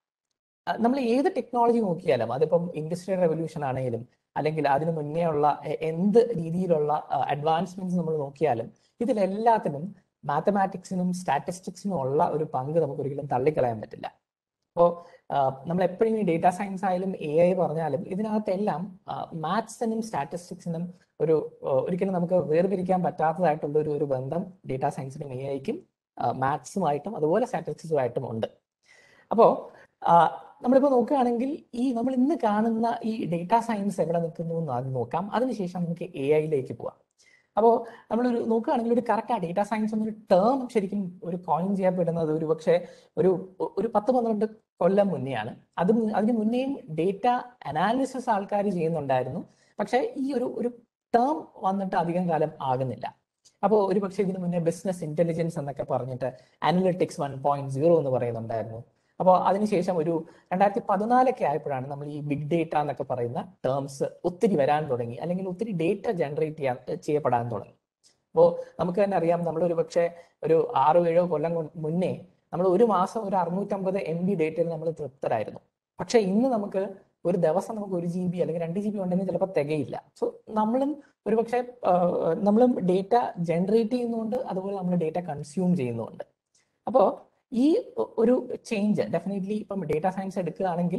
നമ്മൾ ഏത് ടെക്നോളജി നോക്കിയാലും അതിപ്പം ഇൻഡസ്ട്രിയൽ റെവല്യൂഷൻ ആണെങ്കിലും അല്ലെങ്കിൽ അതിനു മുന്നേ ഉള്ള എ- എന്ത് രീതിയിലുള്ള അഡ്വാൻസ്മെന്റ്സ് നമ്മൾ നോക്കിയാലും ഇതിലെല്ലാത്തിനും മാത്തമാറ്റിക്സിനും സ്റ്റാറ്റിസ്റ്റിക്സിനും ഉള്ള ഒരു പങ്ക് നമുക്ക് ഒരിക്കലും തള്ളിക്കളയാൻ പറ്റില്ല അപ്പോൾ നമ്മൾ എപ്പോഴും ഈ ഡേറ്റാ സയൻസ് ആയാലും എ ഐ പറഞ്ഞാലും ഇതിനകത്തെല്ലാം മാത്സിനും സ്റ്റാറ്റിസ്റ്റിക്സിനും ഒരു ആ, ഒരിക്കലും നമുക്ക് വേർതിരിക്കാൻ പറ്റാത്തതായിട്ടുള്ള ഒരു ഒരു ബന്ധം ഡേറ്റാ സയൻസിനും എ ഐക്കും മാത്സുമായിട്ടും അതുപോലെ സ്റ്റാറ്റിസ്റ്റിക്സുമായിട്ടും ഉണ്ട് അപ്പോൾ നമ്മളിപ്പോൾ നോക്കുകയാണെങ്കിൽ ഈ നമ്മൾ ഇന്ന് കാണുന്ന ഈ ഡേറ്റാ സയൻസ് എവിടെ നിൽക്കുന്നു എന്ന് ആദ്യം നോക്കാം അതിനുശേഷം നമുക്ക് എ ഐയിലേക്ക് പോവാം അപ്പോൾ നമ്മളൊരു നോക്കുകയാണെങ്കിൽ ഒരു കറക്റ്റ് ആ ഡേറ്റാ സയൻസ് എന്നൊരു ടേം ശരിക്കും ഒരു കോയിൻ ചെയ്യപ്പെടുന്നത് ഒരു പക്ഷേ ഒരു ഒരു പത്ത് പന്ത്രണ്ട് കൊല്ലം മുന്നെയാണ് അത് മു- അതിന് മുന്നേയും ഡേറ്റ അനാലിസിസ് ആൾക്കാർ ചെയ്യുന്നുണ്ടായിരുന്നു പക്ഷേ ഈ ഒരു ഒരു ടേം വന്നിട്ട് അധികം കാലം ആകുന്നില്ല അപ്പോൾ ഒരു പക്ഷേ ഇതിന് മുന്നേ ബിസിനസ് ഇന്റലിജൻസ് എന്നൊക്കെ പറഞ്ഞിട്ട് അനലിറ്റിക്സ് വൺ പോയിന്റ് സീറോ എന്ന് പറയുന്നുണ്ടായിരുന്നു അപ്പോൾ അതിനുശേഷം ഒരു രണ്ടായിരത്തി പതിനാലൊക്കെ ആയപ്പോഴാണ് നമ്മൾ ഈ ബിഗ് ഡേറ്റ എന്നൊക്കെ പറയുന്ന ടേംസ് ഒത്തിരി വരാൻ തുടങ്ങി അല്ലെങ്കിൽ ഒത്തിരി ഡേറ്റ ജനറേറ്റ് ചെയ്യാൻ ചെയ്യപ്പെടാൻ തുടങ്ങി അപ്പോൾ നമുക്ക് തന്നെ അറിയാം നമ്മൾ ഒരു പക്ഷേ ഒരു ആറോ ഏഴോ കൊല്ലം കൊണ്ട് മുന്നേ നമ്മൾ ഒരു മാസം ഒരു അറുന്നൂറ്റമ്പത് എം ബി ഡേറ്റയിൽ നമ്മൾ തൃപ്തരായിരുന്നു പക്ഷെ ഇന്ന് നമുക്ക് ഒരു ദിവസം നമുക്ക് ഒരു ജി ബി അല്ലെങ്കിൽ രണ്ട് ജി ബി ഉണ്ടെങ്കിൽ ചിലപ്പോൾ തികയില്ല സോ നമ്മളും ഒരു പക്ഷേ നമ്മളും ഡേറ്റ ജനറേറ്റ് ചെയ്യുന്നുണ്ട് അതുപോലെ നമ്മൾ ഡേറ്റ കൺസ്യൂം ചെയ്യുന്നുണ്ട് അപ്പോൾ ഈ ഒ- ഒരു ചേഞ്ച് ഡെഫിനറ്റ്ലി ഇപ്പം ഡേറ്റ സയൻസ് എടുക്കുകയാണെങ്കിൽ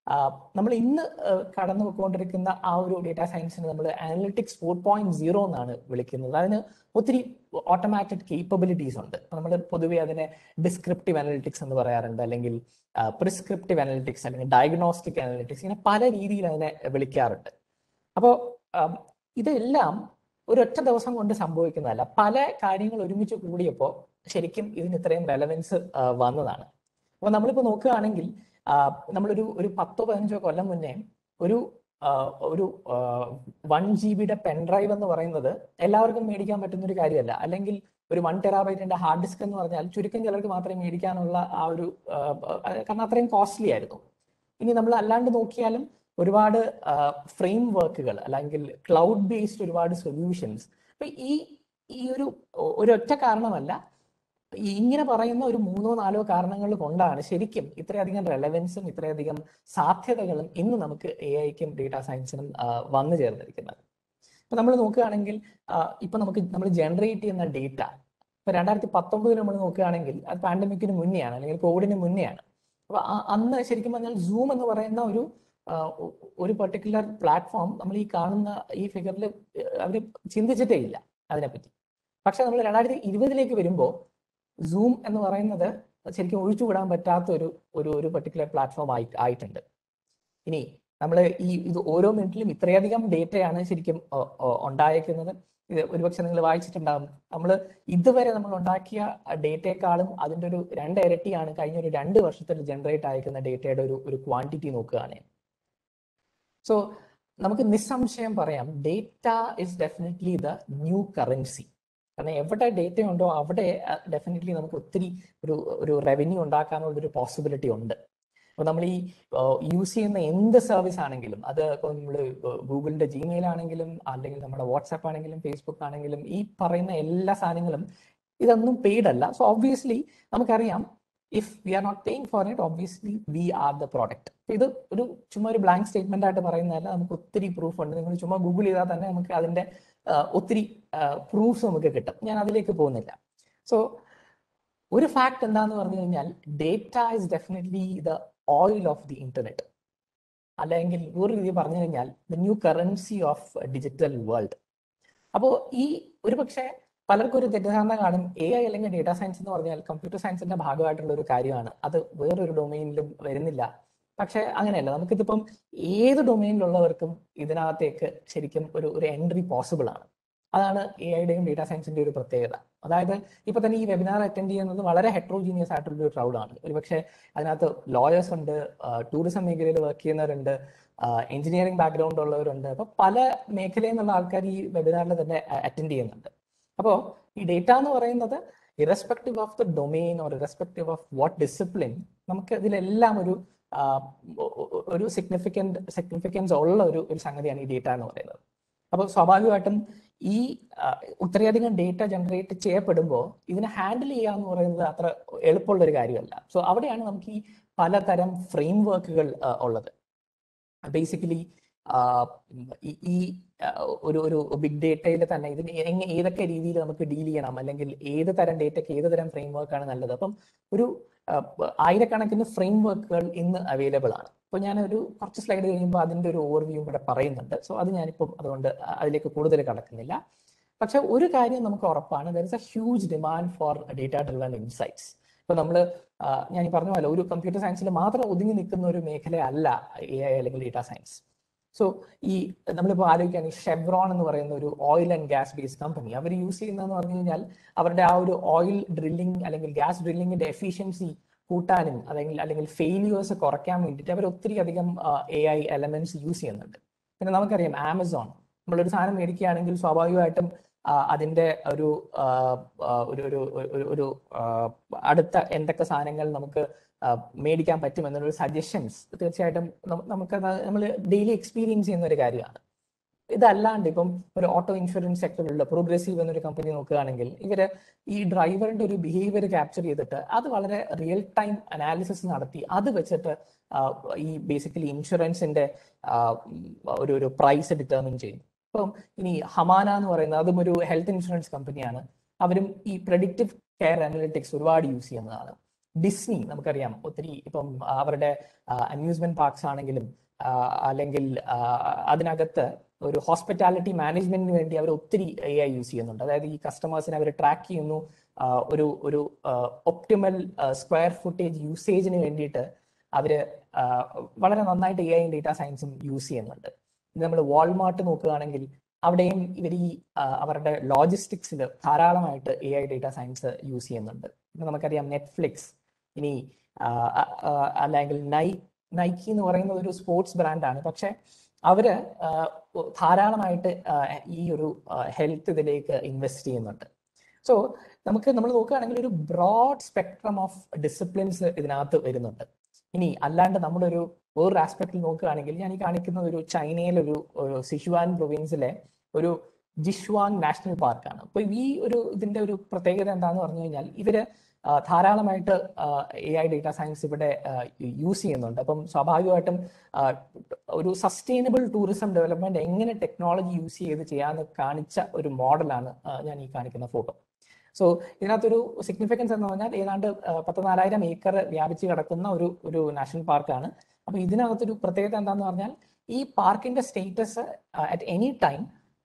നമ്മൾ ഇന്ന് കടന്നു പോയിക്കൊണ്ടിരിക്കുന്ന ആ ഒരു ഡേറ്റാ സയൻസിന് നമ്മൾ അനലിറ്റിക്സ് ഫോർ പോയിന്റ് സീറോ എന്നാണ് വിളിക്കുന്നത് അതിന് ഒത്തിരി ഓട്ടോമാറ്റഡ് കേപ്പബിലിറ്റീസ് ഉണ്ട് നമ്മൾ പൊതുവെ അതിനെ ഡിസ്ക്രിപ്റ്റീവ് അനലിറ്റിക്സ് എന്ന് പറയാറുണ്ട് അല്ലെങ്കിൽ പ്രിസ്ക്രിപ്റ്റീവ് അനലിറ്റിക്സ് അല്ലെങ്കിൽ ഡയഗ്നോസ്റ്റിക് അനലിറ്റിക്സ് ഇങ്ങനെ പല രീതിയിൽ അതിനെ വിളിക്കാറുണ്ട് അപ്പോൾ ഇതെല്ലാം ഒരൊറ്റ ദിവസം കൊണ്ട് സംഭവിക്കുന്നതല്ല പല കാര്യങ്ങൾ ഒരുമിച്ച് കൂടിയപ്പോൾ ശരിക്കും ഇതിന് ഇത്രയും റെലവൻസ് വന്നതാണ് അപ്പോൾ നമ്മളിപ്പോൾ നോക്കുകയാണെങ്കിൽ നമ്മളൊരു ഒരു പത്തോ പതിനഞ്ചോ കൊല്ലം മുന്നേ ഒരു ഒരു വൺ ജി ബിയുടെ പെൻ ഡ്രൈവ് എന്ന് പറയുന്നത് എല്ലാവർക്കും മേടിക്കാൻ പറ്റുന്ന ഒരു കാര്യമല്ല അല്ലെങ്കിൽ ഒരു വൺ ടെറാബൈറ്റിന്റെ ഹാർഡ് ഡിസ്ക് എന്ന് പറഞ്ഞാൽ ചുരുക്കം ചിലർക്ക് മാത്രമേ മേടിക്കാനുള്ള ആ ഒരു കാരണം അത്രയും കോസ്റ്റ്ലി ആയിരുന്നു ഇനി നമ്മൾ അല്ലാണ്ട് നോക്കിയാലും ഒരുപാട് ഫ്രെയിം വർക്കുകൾ അല്ലെങ്കിൽ ക്ലൗഡ് ബേസ്ഡ് ഒരുപാട് സൊല്യൂഷൻസ് അപ്പൊ ഈ ഈ ഒരു ഒരൊറ്റ കാരണമല്ല ഇങ്ങനെ പറയുന്ന ഒരു മൂന്നോ നാലോ കാരണങ്ങൾ കൊണ്ടാണ് ശരിക്കും ഇത്രയധികം റെലവൻസും ഇത്രയധികം സാധ്യതകളും ഇന്ന് നമുക്ക് എ ഐക്കും ഡേറ്റാ സയൻസിനും വന്നു ചേർന്നിരിക്കുന്നത് ഇപ്പൊ നമ്മൾ നോക്കുകയാണെങ്കിൽ ഇപ്പൊ നമുക്ക് നമ്മൾ ജനറേറ്റ് ചെയ്യുന്ന ഡേറ്റ ഇപ്പൊ രണ്ടായിരത്തി പത്തൊമ്പതിൽ നമ്മൾ നോക്കുകയാണെങ്കിൽ അത് പാൻഡമിക്കിന് മുന്നെയാണ് അല്ലെങ്കിൽ കോവിഡിന് മുന്നെയാണ് അപ്പൊ അന്ന് ശരിക്കും പറഞ്ഞാൽ സൂം എന്ന് പറയുന്ന ഒരു ഒരു പെർട്ടിക്കുലർ പ്ലാറ്റ്ഫോം നമ്മൾ ഈ കാണുന്ന ഈ ഫിഗറിൽ അവർ ചിന്തിച്ചിട്ടേ ഇല്ല അതിനെപ്പറ്റി പക്ഷെ നമ്മൾ രണ്ടായിരത്തി ഇരുപതിലേക്ക് വരുമ്പോൾ സൂം എന്ന് പറയുന്നത് ശരിക്കും ഒഴിച്ചുവിടാൻ പറ്റാത്ത ഒരു ഒരു ഒരു പെർട്ടിക്കുലർ പ്ലാറ്റ്ഫോം ആയി ആയിട്ടുണ്ട് ഇനി നമ്മൾ ഈ ഇത് ഓരോ മിനിറ്റിലും ഇത്രയധികം ഡേറ്റയാണ് ശരിക്കും ഉണ്ടായേക്കുന്നത് ഇത് ഒരുപക്ഷെ നിങ്ങൾ വായിച്ചിട്ടുണ്ടാകും നമ്മൾ ഇതുവരെ നമ്മൾ ഉണ്ടാക്കിയ ഡേറ്റയെക്കാളും അതിൻ്റെ ഒരു രണ്ട് ഇരട്ടിയാണ് കഴിഞ്ഞ ഒരു രണ്ട് വർഷത്തിൽ ജനറേറ്റ് അയക്കുന്ന ഡേറ്റയുടെ ഒരു ഒരു ക്വാണ്ടിറ്റി നോക്കുകയാണെങ്കിൽ സോ നമുക്ക് നിസ്സംശയം പറയാം data is definitely the new currency കാരണം എവിടെ ഡേറ്റ ഉണ്ടോ അവിടെ ഡെഫിനറ്റ്ലി നമുക്ക് ഒത്തിരി ഒരു ഒരു റവന്യൂ ഉണ്ടാക്കാനുള്ള ഒരു പോസിബിലിറ്റി ഉണ്ട് അപ്പോൾ നമ്മൾ ഈ യൂസ് ചെയ്യുന്ന എന്ത് സർവീസ് ആണെങ്കിലും അത് ഇപ്പോൾ നമ്മൾ ഗൂഗിളിന്റെ ജിമെയിൽ ആണെങ്കിലും അല്ലെങ്കിൽ നമ്മുടെ വാട്സാപ്പ് ആണെങ്കിലും ഫേസ്ബുക്ക് ആണെങ്കിലും ഈ പറയുന്ന എല്ലാ സാധനങ്ങളും ഇതൊന്നും പെയ്ഡ് അല്ല സോ ഒബ്വിയസ്ലി നമുക്കറിയാം if we are not paying for it obviously we are the product ഇത് ഒരു ചുമ്മാ ഒരു ബ്ലാങ്ക് സ്റ്റേറ്റ്മെന്റ് ആയിട്ട് പറയുന്നതല്ല നമുക്ക് ഒത്തിരി പ്രൂഫ് ഉണ്ട് നിങ്ങൾ ചുമ്മാ ഗൂഗിൾ ചെയ്താൽ തന്നെ നമുക്ക് അതിന്റെ ഒത്തിരി പ്രൂഫ്സ് നമുക്ക് കിട്ടും ഞാൻ അതിലേക്ക് പോകുന്നില്ല സോ ഒരു ഫാക്ട് എന്താന്ന് പറഞ്ഞു കഴിഞ്ഞാൽ data is definitely the oil of the internet അല്ലെങ്കിൽ ഒരു രീതി പറഞ്ഞു കഴിഞ്ഞാൽ the new currency of digital world അപ്പോൾ ഈ ഒരു പക്ഷേ പലർക്കും ഒരു തെറ്റിദ്ധാരണ കാണും എ ഐ അല്ലെങ്കിൽ ഡേറ്റാ സയൻസ് എന്ന് പറഞ്ഞാൽ കമ്പ്യൂട്ടർ സയൻസിന്റെ ഭാഗമായിട്ടുള്ള ഒരു കാര്യമാണ് അത് വേറൊരു ഡൊമൈനിലും വരുന്നില്ല പക്ഷെ അങ്ങനെയല്ല നമുക്കിതിപ്പം ഏത് ഡൊമൈനിലുള്ളവർക്കും ഇതിനകത്തേക്ക് ശരിക്കും ഒരു ഒരു എൻട്രി പോസിബിൾ ആണ് അതാണ് എ ഐയുടെയും ഡേറ്റാ സയൻസിന്റെ ഒരു പ്രത്യേകത അതായത് ഇപ്പൊ തന്നെ ഈ വെബിനാർ അറ്റൻഡ് ചെയ്യുന്നത് വളരെ ഹെട്രോജീനിയസ് ആയിട്ടുള്ള ഒരു ക്രൗഡാണ് ഒരുപക്ഷെ അതിനകത്ത് ലോയേഴ്സ് ഉണ്ട് ടൂറിസം മേഖലയിൽ വർക്ക് ചെയ്യുന്നവരുണ്ട് എഞ്ചിനീയറിംഗ് ബാക്ക്ഗ്രൗണ്ട് ഉള്ളവരുണ്ട് അപ്പൊ പല മേഖലയിൽ നിന്നുള്ള ആൾക്കാർ ഈ വെബിനാറിൽ തന്നെ അറ്റൻഡ് ചെയ്യുന്നുണ്ട് അപ്പോൾ ഈ ഡേറ്റ എന്ന് പറയുന്നത് irrespective of the domain or irrespective of what discipline നമുക്ക് ഇതിലെല്ലാം ഒരു ഒരു സിഗ്നിഫിക്കൻറ്റ് സിഗ്നിഫിക്കൻസ് ഉള്ള ഒരു ഒരു സംഗതിയാണ് ഈ ഡേറ്റ എന്ന് പറയുന്നത് അപ്പോൾ സ്വാഭാവികമായിട്ടും ഈ ഇത്രയധികം ഡേറ്റ ജനറേറ്റ് ചെയ്യപ്പെടുമ്പോൾ ഇതിനെ ഹാൻഡിൽ ചെയ്യുക എന്ന് പറയുന്നത് അത്ര എളുപ്പമുള്ള ഒരു കാര്യമല്ല സോ അവിടെയാണ് നമുക്ക് ഈ പലതരം ഫ്രെയിം വർക്കുകൾ ഉള്ളത് ബേസിക്കലി ഈ ഒരു ഒരു ബിഗ് ഡേറ്റയിൽ തന്നെ ഇതിന് എങ്ങനെ ഏതൊക്കെ രീതിയിൽ നമുക്ക് ഡീൽ ചെയ്യണം അല്ലെങ്കിൽ ഏത് തരം ഡേറ്റയ്ക്ക് ഏത് തരം ഫ്രെയിം വർക്കാണ് നല്ലത് അപ്പം ഒരു ആയിരക്കണക്കിന് ഫ്രെയിം വർക്കുകൾ ഇന്ന് അവൈലബിൾ ആണ് അപ്പോൾ ഞാൻ ഒരു കുറച്ച് സ്ലൈഡ് കഴിയുമ്പോൾ അതിൻ്റെ ഒരു ഓവർവ്യൂ കൂടെ പറയുന്നുണ്ട് സോ അത് ഞാനിപ്പം അതുകൊണ്ട് അതിലേക്ക് കൂടുതൽ കടക്കുന്നില്ല പക്ഷെ ഒരു കാര്യം നമുക്ക് ഉറപ്പാണ് there is a huge demand for data driven insights ഇപ്പൊ നമ്മൾ ഞാൻ ഈ പറഞ്ഞ പോലെ ഒരു കമ്പ്യൂട്ടർ സയൻസിൽ മാത്രം ഒതുങ്ങി നിൽക്കുന്ന ഒരു മേഖലയല്ല എ ഐ അല്ലെങ്കിൽ ഡേറ്റ സയൻസ് സോ ഈ നമ്മളിപ്പോൾ ആലോചിക്കുകയാണെങ്കിൽ ഷെവ്രോൺ എന്ന് പറയുന്ന ഒരു oil and gas based company അവർ യൂസ് ചെയ്യുന്നതെന്ന് പറഞ്ഞു കഴിഞ്ഞാൽ അവരുടെ ആ ഒരു ഓയിൽ ഡ്രില്ലിംഗ് അല്ലെങ്കിൽ ഗ്യാസ് ഡ്രില്ലിങ്ങിന്റെ എഫിഷ്യൻസി കൂട്ടാനും അല്ലെങ്കിൽ അല്ലെങ്കിൽ ഫെയിലിയേഴ്സ് കുറയ്ക്കാൻ വേണ്ടിയിട്ട് അവർ ഒത്തിരി അധികം എ ഐ എലമെന്റ്സ് യൂസ് ചെയ്യുന്നുണ്ട് പിന്നെ നമുക്കറിയാം ആമസോൺ നമ്മളൊരു സാധനം മേടിക്കുകയാണെങ്കിൽ സ്വാഭാവികമായിട്ടും അതിന്റെ ഒരു ഒരു ഒരു ഒരു അടുത്ത എന്തൊക്കെ സാധനങ്ങൾ നമുക്ക് മേടിക്കാൻ പറ്റും എന്നൊരു സജഷൻസ് തീർച്ചയായിട്ടും നമുക്ക് നമ്മൾ ഡെയിലി എക്സ്പീരിയൻസ് ചെയ്യുന്ന ഒരു കാര്യമാണ് ഇതല്ലാണ്ട് ഇപ്പം ഒരു ഓട്ടോ ഇൻഷുറൻസ് സെക്ടറിലുള്ള പ്രോഗ്രസീവ് എന്നൊരു കമ്പനി നോക്കുകയാണെങ്കിൽ ഇവര് ഈ ഡ്രൈവറിന്റെ ഒരു ബിഹേവിയർ ക്യാപ്ചർ ചെയ്തിട്ട് അത് വളരെ റിയൽ ടൈം അനാലിസിസ് നടത്തി അത് വെച്ചിട്ട് ഈ ബേസിക്കലി ഇൻഷുറൻസിന്റെ ഒരു ഒരു പ്രൈസ് ഡിറ്റർമിൻ ചെയ്യും ഇപ്പം ഇനി ഹമാന എന്ന് പറയുന്നത് അതും ഒരു ഹെൽത്ത് ഇൻഷുറൻസ് കമ്പനിയാണ് അവരും ഈ പ്രഡിക്റ്റീവ് കെയർ അനലിറ്റിക്സ് ഒരുപാട് യൂസ് ചെയ്യുന്നതാണ് ഡിസ്നി നമുക്കറിയാം ഒത്തിരി ഇപ്പം അവരുടെ അമ്യൂസ്മെന്റ് പാർക്സ് ആണെങ്കിലും ആ, അല്ലെങ്കിൽ ആ, അതിനകത്ത് ഒരു ഹോസ്പിറ്റാലിറ്റി മാനേജ്മെന്റിന് വേണ്ടി അവർ ഒത്തിരി എ ഐ യൂസ് ചെയ്യുന്നുണ്ട് അതായത് ഈ കസ്റ്റമേഴ്സിനെ അവർ ട്രാക്ക് ചെയ്യുന്നു ആ, ഒരു ഒരു ഒപ്റ്റിമൽ സ്ക്വയർ ഫുട്ടേജ് യൂസേജിന് വേണ്ടിയിട്ട് അവര് ആ, വളരെ നന്നായിട്ട് എ ഐ ഡേറ്റാ സയൻസും യൂസ് ചെയ്യുന്നുണ്ട് നമ്മൾ വാൾമാർട്ട് നോക്കുകയാണെങ്കിൽ അവിടെയും ഇവർ ഈ ആ, അവരുടെ ലോജിസ്റ്റിക്സിൽ ധാരാളമായിട്ട് A I data science use ചെയ്യുന്നുണ്ട് ഇപ്പൊ നമുക്കറിയാം നെറ്റ്ഫ്ലിക്സ് ഇനി ആ, ആ, ആ, അല്ലെങ്കിൽ നൈ നൈക്കി എന്ന് പറയുന്ന ഒരു സ്പോർട്സ് ബ്രാൻഡാണ് പക്ഷെ അവര് ആ, ധാരാളമായിട്ട് ആ, ഈ ഒരു ഹെൽത്ത് ഇതിലേക്ക് ഇൻവെസ്റ്റ് ചെയ്യുന്നുണ്ട് സോ നമുക്ക് നമ്മൾ നോക്കുകയാണെങ്കിൽ ഒരു ബ്രോഡ് സ്പെക്ട്രം ഓഫ് ഡിസിപ്ലിൻസ് ഇതിനകത്ത് വരുന്നുണ്ട് ഇനി അല്ലാണ്ട് നമ്മളൊരു വേറൊരു ആസ്പെക്റ്റിൽ നോക്കുകയാണെങ്കിൽ ഞാൻ ഈ കാണിക്കുന്ന ഒരു ചൈനയിലെ ഒരു ഒരു സിഷുവാൻ പ്രൊവിൻസിലെ ഒരു ജിഷ്വാങ് നാഷണൽ പാർക്കാണ് അപ്പൊ ഈ ഒരു ഇതിന്റെ ഒരു പ്രത്യേകത എന്താന്ന് പറഞ്ഞു കഴിഞ്ഞാൽ ഇവര് ആ, ധാരാളമായിട്ട് എ ഐ ഡേറ്റ സയൻസ് ഇവിടെ യൂസ് ചെയ്യുന്നുണ്ട് അപ്പം സ്വാഭാവികമായിട്ടും ആ, ഒരു സസ്റ്റൈനബിൾ ടൂറിസം ഡെവലപ്മെന്റ് എങ്ങനെ ടെക്നോളജി യൂസ് ചെയ്ത് ചെയ്യാന്ന് കാണിച്ച ഒരു മോഡലാണ് ഞാൻ ഈ കാണിക്കുന്ന ഫോട്ടോ സോ ഇതിനകത്തൊരു സിഗ്നിഫിക്കൻസ് എന്ന് പറഞ്ഞാൽ ഏതാണ്ട് ആ, പത്ത് നാലായിരം ഏക്കർ വ്യാപിച്ച് കിടക്കുന്ന ഒരു ഒരു നാഷണൽ പാർക്കാണ് അപ്പൊ ഇതിനകത്തൊരു പ്രത്യേകത എന്താന്ന് പറഞ്ഞാൽ ഈ പാർക്കിന്റെ സ്റ്റേറ്റസ് അറ്റ് എനി ടൈം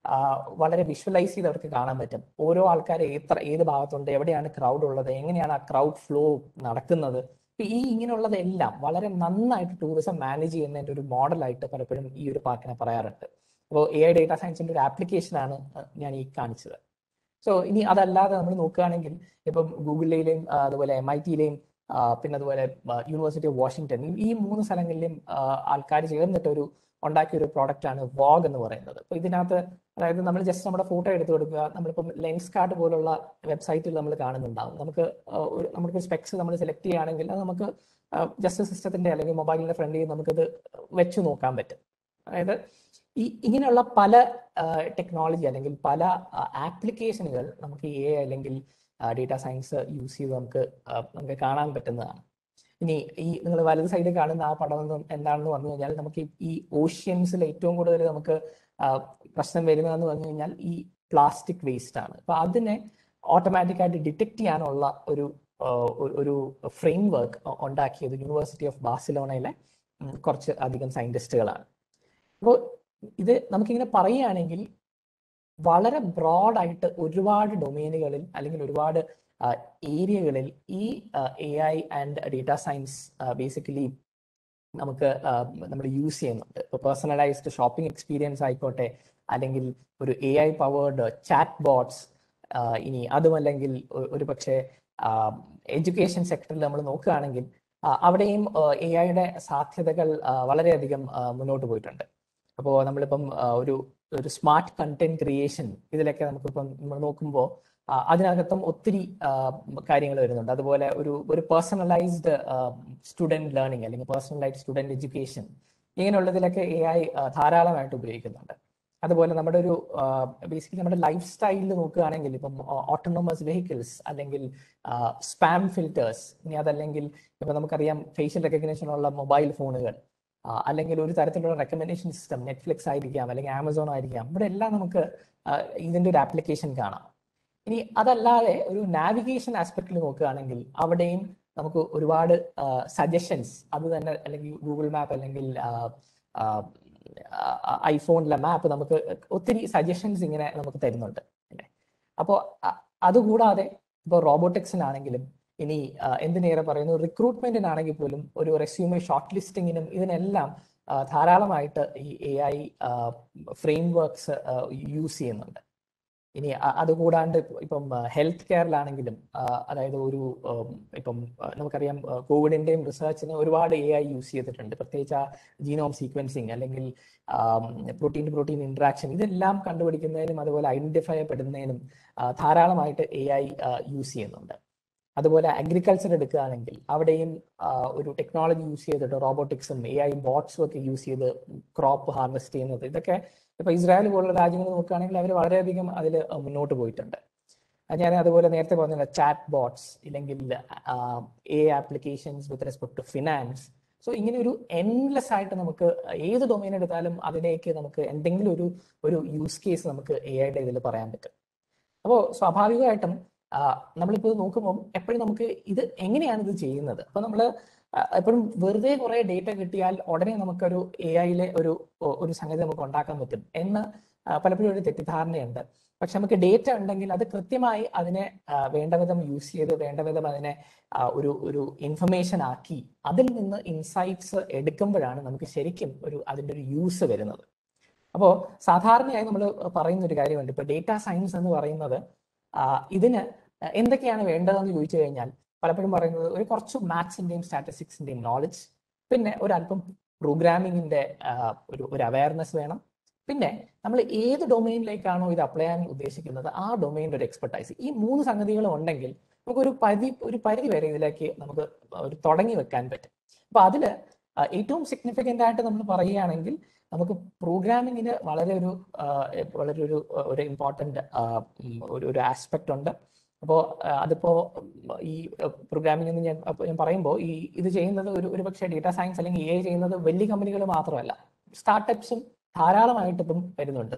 വളരെ വിഷ്വലൈസ് ചെയ്ത് അവർക്ക് കാണാൻ പറ്റും ഓരോ ആൾക്കാർ എത്ര ഏത് ഭാഗത്തുണ്ട് എവിടെയാണ് ക്രൗഡ് ഉള്ളത് എങ്ങനെയാണ് ആ ക്രൗഡ് ഫ്ലോ നടക്കുന്നത് ഇപ്പൊ ഈ ഇങ്ങനെയുള്ളതെല്ലാം വളരെ നന്നായിട്ട് ടൂറിസം മാനേജ് ചെയ്യുന്നതിന്റെ ഒരു മോഡലായിട്ട് പലപ്പോഴും ഈ ഒരു പാർക്കിനെ പറയാറുണ്ട് അപ്പോൾ എ ഐ ഡേറ്റ സയൻസിന്റെ ഒരു ആപ്ലിക്കേഷനാണ് ഞാൻ ഈ കാണിച്ചത് സോ ഇനി അതല്ലാതെ നമ്മൾ നോക്കുകയാണെങ്കിൽ ഇപ്പം ഗൂഗിളിലെയും ആ, അതുപോലെ എം ഐ ടിയിലെയും പിന്നെ അതുപോലെ യൂണിവേഴ്സിറ്റി ഓഫ് വാഷിങ്ടൺ ഈ- ഈ മൂന്ന് സ്ഥലങ്ങളിലെയും ആൾക്കാർ ചേർന്നിട്ട് ഒരു ഉണ്ടാക്കിയ ഒരു പ്രോഡക്റ്റ് ആണ് വോഗ് എന്ന് പറയുന്നത് അപ്പൊ ഇതിനകത്ത് അതായത് നമ്മൾ ജസ്റ്റ് നമ്മുടെ ഫോട്ടോ എടുത്ത് കൊടുക്കുക നമ്മളിപ്പം ലെൻസ് കാർഡ് പോലുള്ള വെബ്സൈറ്റിൽ നമ്മൾ കാണുന്നുണ്ടാവും നമുക്ക് ആ, ഒരു നമുക്ക് സ്പെക്സ് നമ്മൾ സെലക്ട് ചെയ്യുകയാണെങ്കിൽ അത് നമുക്ക് ജസ്റ്റ് സിസ്റ്റത്തിന്റെ അല്ലെങ്കിൽ മൊബൈലിന്റെ ഫ്രണ്ടിൽ നമുക്കത് വെച്ച് നോക്കാൻ പറ്റും അതായത് ഈ ഇങ്ങനെയുള്ള പല ടെക്നോളജി അല്ലെങ്കിൽ പല ആപ്ലിക്കേഷനുകൾ നമുക്ക് എ അല്ലെങ്കിൽ ഡേറ്റ സയൻസ് യൂസ് ചെയ്ത് നമുക്ക് ആ, നമുക്ക് കാണാൻ പറ്റുന്നതാണ് ഇനി ഈ നിങ്ങൾ വലത് സൈഡിൽ കാണുന്ന ആ പടം എന്ന് എന്താണെന്ന് പറഞ്ഞു കഴിഞ്ഞാൽ നമുക്ക് ഈ- ഈ ഓഷ്യൻസിൽ ഏറ്റവും കൂടുതൽ നമുക്ക് ആ, പ്രശ്നം വരുന്നതെന്ന് പറഞ്ഞു കഴിഞ്ഞാൽ ഈ പ്ലാസ്റ്റിക് വേസ്റ്റ് ആണ് അപ്പൊ അതിനെ ഓട്ടോമാറ്റിക് ആയിട്ട് ഡിറ്റക്ട് ചെയ്യാനുള്ള ഒരു ആ, ഒരു- ഒരു ഫ്രെയിം വർക്ക് ഉണ്ടാക്കിയത് യൂണിവേഴ്സിറ്റി ഓഫ് ബാർസിലോണയിലെ ഉം, കുറച്ച് അധികം സയന്റിസ്റ്റുകളാണ് അപ്പോൾ ഇത് നമുക്കിങ്ങനെ പറയുകയാണെങ്കിൽ വളരെ ബ്രോഡായിട്ട് ഒരുപാട് ഡൊമൈനുകളിൽ അല്ലെങ്കിൽ ഒരുപാട് ഏരിയകളിൽ ഈ A I and data science basically നമുക്ക് നമ്മൾ യൂസ് ചെയ്യുന്നുണ്ട് ഇപ്പോൾ പേഴ്സണലൈസ്ഡ് ഷോപ്പിംഗ് എക്സ്പീരിയൻസ് ആയിക്കോട്ടെ അല്ലെങ്കിൽ ഒരു A I powered chatbots ഇനി അതുമല്ലെങ്കിൽ ഒ- ഒരു പക്ഷേ എഡ്യൂക്കേഷൻ സെക്ടറിൽ നമ്മൾ നോക്കുകയാണെങ്കിൽ ആ, അവിടെയും എ ഐയുടെ സാധ്യതകൾ ആ, വളരെയധികം ആ, മുന്നോട്ട് പോയിട്ടുണ്ട് അപ്പോൾ നമ്മളിപ്പം ആ, ഒരു ഒരു സ്മാർട്ട് കണ്ടന്റ് ക്രിയേഷൻ ഇതിലൊക്കെ നമുക്കിപ്പം നമ്മൾ നോക്കുമ്പോൾ അതിനകത്തും ഒത്തിരി കാര്യങ്ങൾ വരുന്നുണ്ട് അതുപോലെ ഒരു ഒരു പേഴ്സണലൈസ്ഡ് സ്റ്റുഡൻറ് ലേണിംഗ് അല്ലെങ്കിൽ പേഴ്സണലൈസ്ഡ് സ്റ്റുഡൻറ് എഡ്യൂക്കേഷൻ ഇങ്ങനെയുള്ളതിലൊക്കെ എ ഐ ധാരാളമായിട്ട് ഉപയോഗിക്കുന്നുണ്ട് അതുപോലെ നമ്മുടെ ഒരു ബേസിക്കലി നമ്മുടെ ലൈഫ് സ്റ്റൈലിൽ നോക്കുകയാണെങ്കിൽ ഇപ്പം ഓട്ടോണമസ് വെഹിക്കിൾസ് അല്ലെങ്കിൽ സ്പാം ഫിൽറ്റേഴ്സ് ഇനി അതല്ലെങ്കിൽ ഇപ്പൊ നമുക്കറിയാം ഫേഷ്യൽ റെക്കഗ്നേഷൻ ഉള്ള മൊബൈൽ ഫോണുകൾ ആ, അല്ലെങ്കിൽ ഒരു തരത്തിലുള്ള റെക്കമെൻഡേഷൻ സിസ്റ്റം നെറ്റ്ഫ്ലിക്സ് ആയിരിക്കാം അല്ലെങ്കിൽ ആമസോൺ ആയിരിക്കാം ഇവിടെ എല്ലാം നമുക്ക് ആ, ഇതിന്റെ ഒരു ആപ്ലിക്കേഷൻ കാണാം ഇനി അതല്ലാതെ ഒരു നാവിഗേഷൻ ആസ്പെക്റ്റിൽ നോക്കുകയാണെങ്കിൽ അവിടെയും നമുക്ക് ഒരുപാട് സജഷൻസ് അത് തന്നെ അല്ലെങ്കിൽ ഗൂഗിൾ മാപ്പ് അല്ലെങ്കിൽ ഐഫോണിലെ മാപ്പ് നമുക്ക് ഒത്തിരി സജഷൻസ് ഇങ്ങനെ നമുക്ക് തരുന്നുണ്ട് അല്ലേ അപ്പോൾ അതുകൂടാതെ ഇപ്പോൾ റോബോട്ടിക്സിനാണെങ്കിലും ഇനി ആ, എന്തിനേറെ പറയുന്നു റിക്രൂട്ട്മെന്റിനാണെങ്കിൽ പോലും ഒരു റെസ്യൂമെ ഷോർട്ട് ലിസ്റ്റിങ്ങിനും ഇതിനെല്ലാം ആ, ധാരാളമായിട്ട് ഈ A I frameworks use ചെയ്യുന്നുണ്ട് ഇനി അ- അതുകൂടാണ്ട് ഇപ്പ- ഇപ്പം ഹെൽത്ത് കെയറിലാണെങ്കിലും അതായത് ഒരു ഉം, ഇപ്പം ആ, നമുക്കറിയാം കോവിഡിന്റെയും റിസർച്ചിന് ഒരുപാട് എ ഐ യൂസ് ചെയ്തിട്ടുണ്ട് പ്രത്യേകിച്ച് ആ ജീനോം സീക്വൻസിങ് അല്ലെങ്കിൽ പ്രോട്ടീൻ ടു പ്രോട്ടീൻ ഇന്ററാക്ഷൻ ഇതെല്ലാം കണ്ടുപിടിക്കുന്നതിനും അതുപോലെ ഐഡന്റിഫൈ ചെയ്യപ്പെടുന്നതിനും ആ, ധാരാളമായിട്ട് എ ഐ യൂസ് ചെയ്യുന്നുണ്ട് അതുപോലെ അഗ്രികൾച്ചർ എടുക്കുകയാണെങ്കിൽ അവിടെയും ആ, ഒരു ടെക്നോളജി യൂസ് ചെയ്തിട്ട് റോബോട്ടിക്സും എ ഐ ബോട്ട്സും ഒക്കെ യൂസ് ചെയ്ത് ക്രോപ്പ് ഹാർവെസ്റ്റ് ചെയ്യുന്നത് ഇതൊക്കെ ഇപ്പൊ ഇസ്രായേൽ പോലുള്ള രാജ്യങ്ങൾ നോക്കുകയാണെങ്കിൽ അവർ വളരെയധികം അതിൽ മുന്നോട്ട് പോയിട്ടുണ്ട് അത് ഞാൻ അതുപോലെ നേരത്തെ പറഞ്ഞ ചാറ്റ് ബോട്ട്സ് ഇല്ലെങ്കിൽ a applications with respect to finance so ഇങ്ങനെ ഒരു എൻലെസ് ആയിട്ട് നമുക്ക് ഏത് ഡൊമൈൻ എടുത്താലും അതിലേക്ക് നമുക്ക് എന്തെങ്കിലും ഒരു ഒരു യൂസ് കേസ് നമുക്ക് എ ഐയുടെ ഇതിൽ പറയാൻ പറ്റും അപ്പോൾ സ്വാഭാവികമായിട്ടും നമ്മളിപ്പോൾ നോക്കുമ്പോൾ എപ്പോഴും നമുക്ക് ഇത് എങ്ങനെയാണ് ഇത് ചെയ്യുന്നത് അപ്പൊ നമ്മൾ എപ്പോഴും വെറുതെ കുറെ ഡേറ്റ കിട്ടിയാൽ ഉടനെ നമുക്കൊരു എ ഐയിലെ ഒരു ഒരു സംഗതി നമുക്ക് ഉണ്ടാക്കാൻ പറ്റും എന്ന് പലപ്പോഴും ഒരു തെറ്റിദ്ധാരണയുണ്ട് പക്ഷെ നമുക്ക് ഡേറ്റ ഉണ്ടെങ്കിൽ അത് കൃത്യമായി അതിനെ വേണ്ട വിധം യൂസ് ചെയ്ത് വേണ്ട വിധം അതിനെ ഒരു ഒരു ഇൻഫർമേഷൻ ആക്കി അതിൽ നിന്ന് ഇൻസൈറ്റ്സ് എടുക്കുമ്പോഴാണ് നമുക്ക് ശരിക്കും ഒരു അതിൻ്റെ ഒരു യൂസ് വരുന്നത് അപ്പോൾ സാധാരണയായി നമ്മൾ പറയുന്ന ഒരു കാര്യമുണ്ട് ഇപ്പൊ ഡേറ്റ സയൻസ് എന്ന് പറയുന്നത് ഇതിന് എന്തൊക്കെയാണ് വേണ്ടതെന്ന് ചോദിച്ചു കഴിഞ്ഞാൽ പലപ്പോഴും പറയുന്നത് ഒരു കുറച്ച് മാത്സിന്റെയും സ്റ്റാറ്റിസ്റ്റിക്സിന്റെയും നോളജ് പിന്നെ ഒരല്പം പ്രോഗ്രാമിങ്ങിന്റെ ഒരു ഒരു അവയർനെസ് വേണം പിന്നെ നമ്മൾ ഏത് ഡൊമൈനിലേക്കാണോ ഇത് അപ്ലൈ ചെയ്യാൻ ഉദ്ദേശിക്കുന്നത് ആ ഡൊമൈനിന്റെ ഒരു എക്സ്പെർട്ടൈസ് ഈ മൂന്ന് സംഗതികളും ഉണ്ടെങ്കിൽ നമുക്ക് ഒരു പരിധി ഒരു പരിധി വരെ ഇതിലേക്ക് നമുക്ക് ഒരു തുടങ്ങി വെക്കാൻ പറ്റും അപ്പൊ അതില് ഏറ്റവും സിഗ്നിഫിക്കൻ്റ് ആയിട്ട് നമ്മൾ പറയുകയാണെങ്കിൽ നമുക്ക് പ്രോഗ്രാമിങ്ങിന് വളരെ ഒരു വളരെ ഒരു ഒരു ഇമ്പോർട്ടൻ്റ് ഒരു ഒരു ആസ്പെക്ട് ഉണ്ട് അപ്പോൾ അതിപ്പോ ഈ പ്രോഗ്രാമിംഗ് എന്ന് ഞാൻ ഞാൻ പറയുമ്പോൾ ഈ ഇത് ചെയ്യുന്നത് ഒരു ഒരു പക്ഷേ ഡേറ്റാ സയൻസ് അല്ലെങ്കിൽ എ ചെയ്യുന്നത് വലിയ കമ്പനികൾ മാത്രമല്ല സ്റ്റാർട്ടപ്സും ധാരാളമായിട്ട് ഇപ്പം വരുന്നുണ്ട്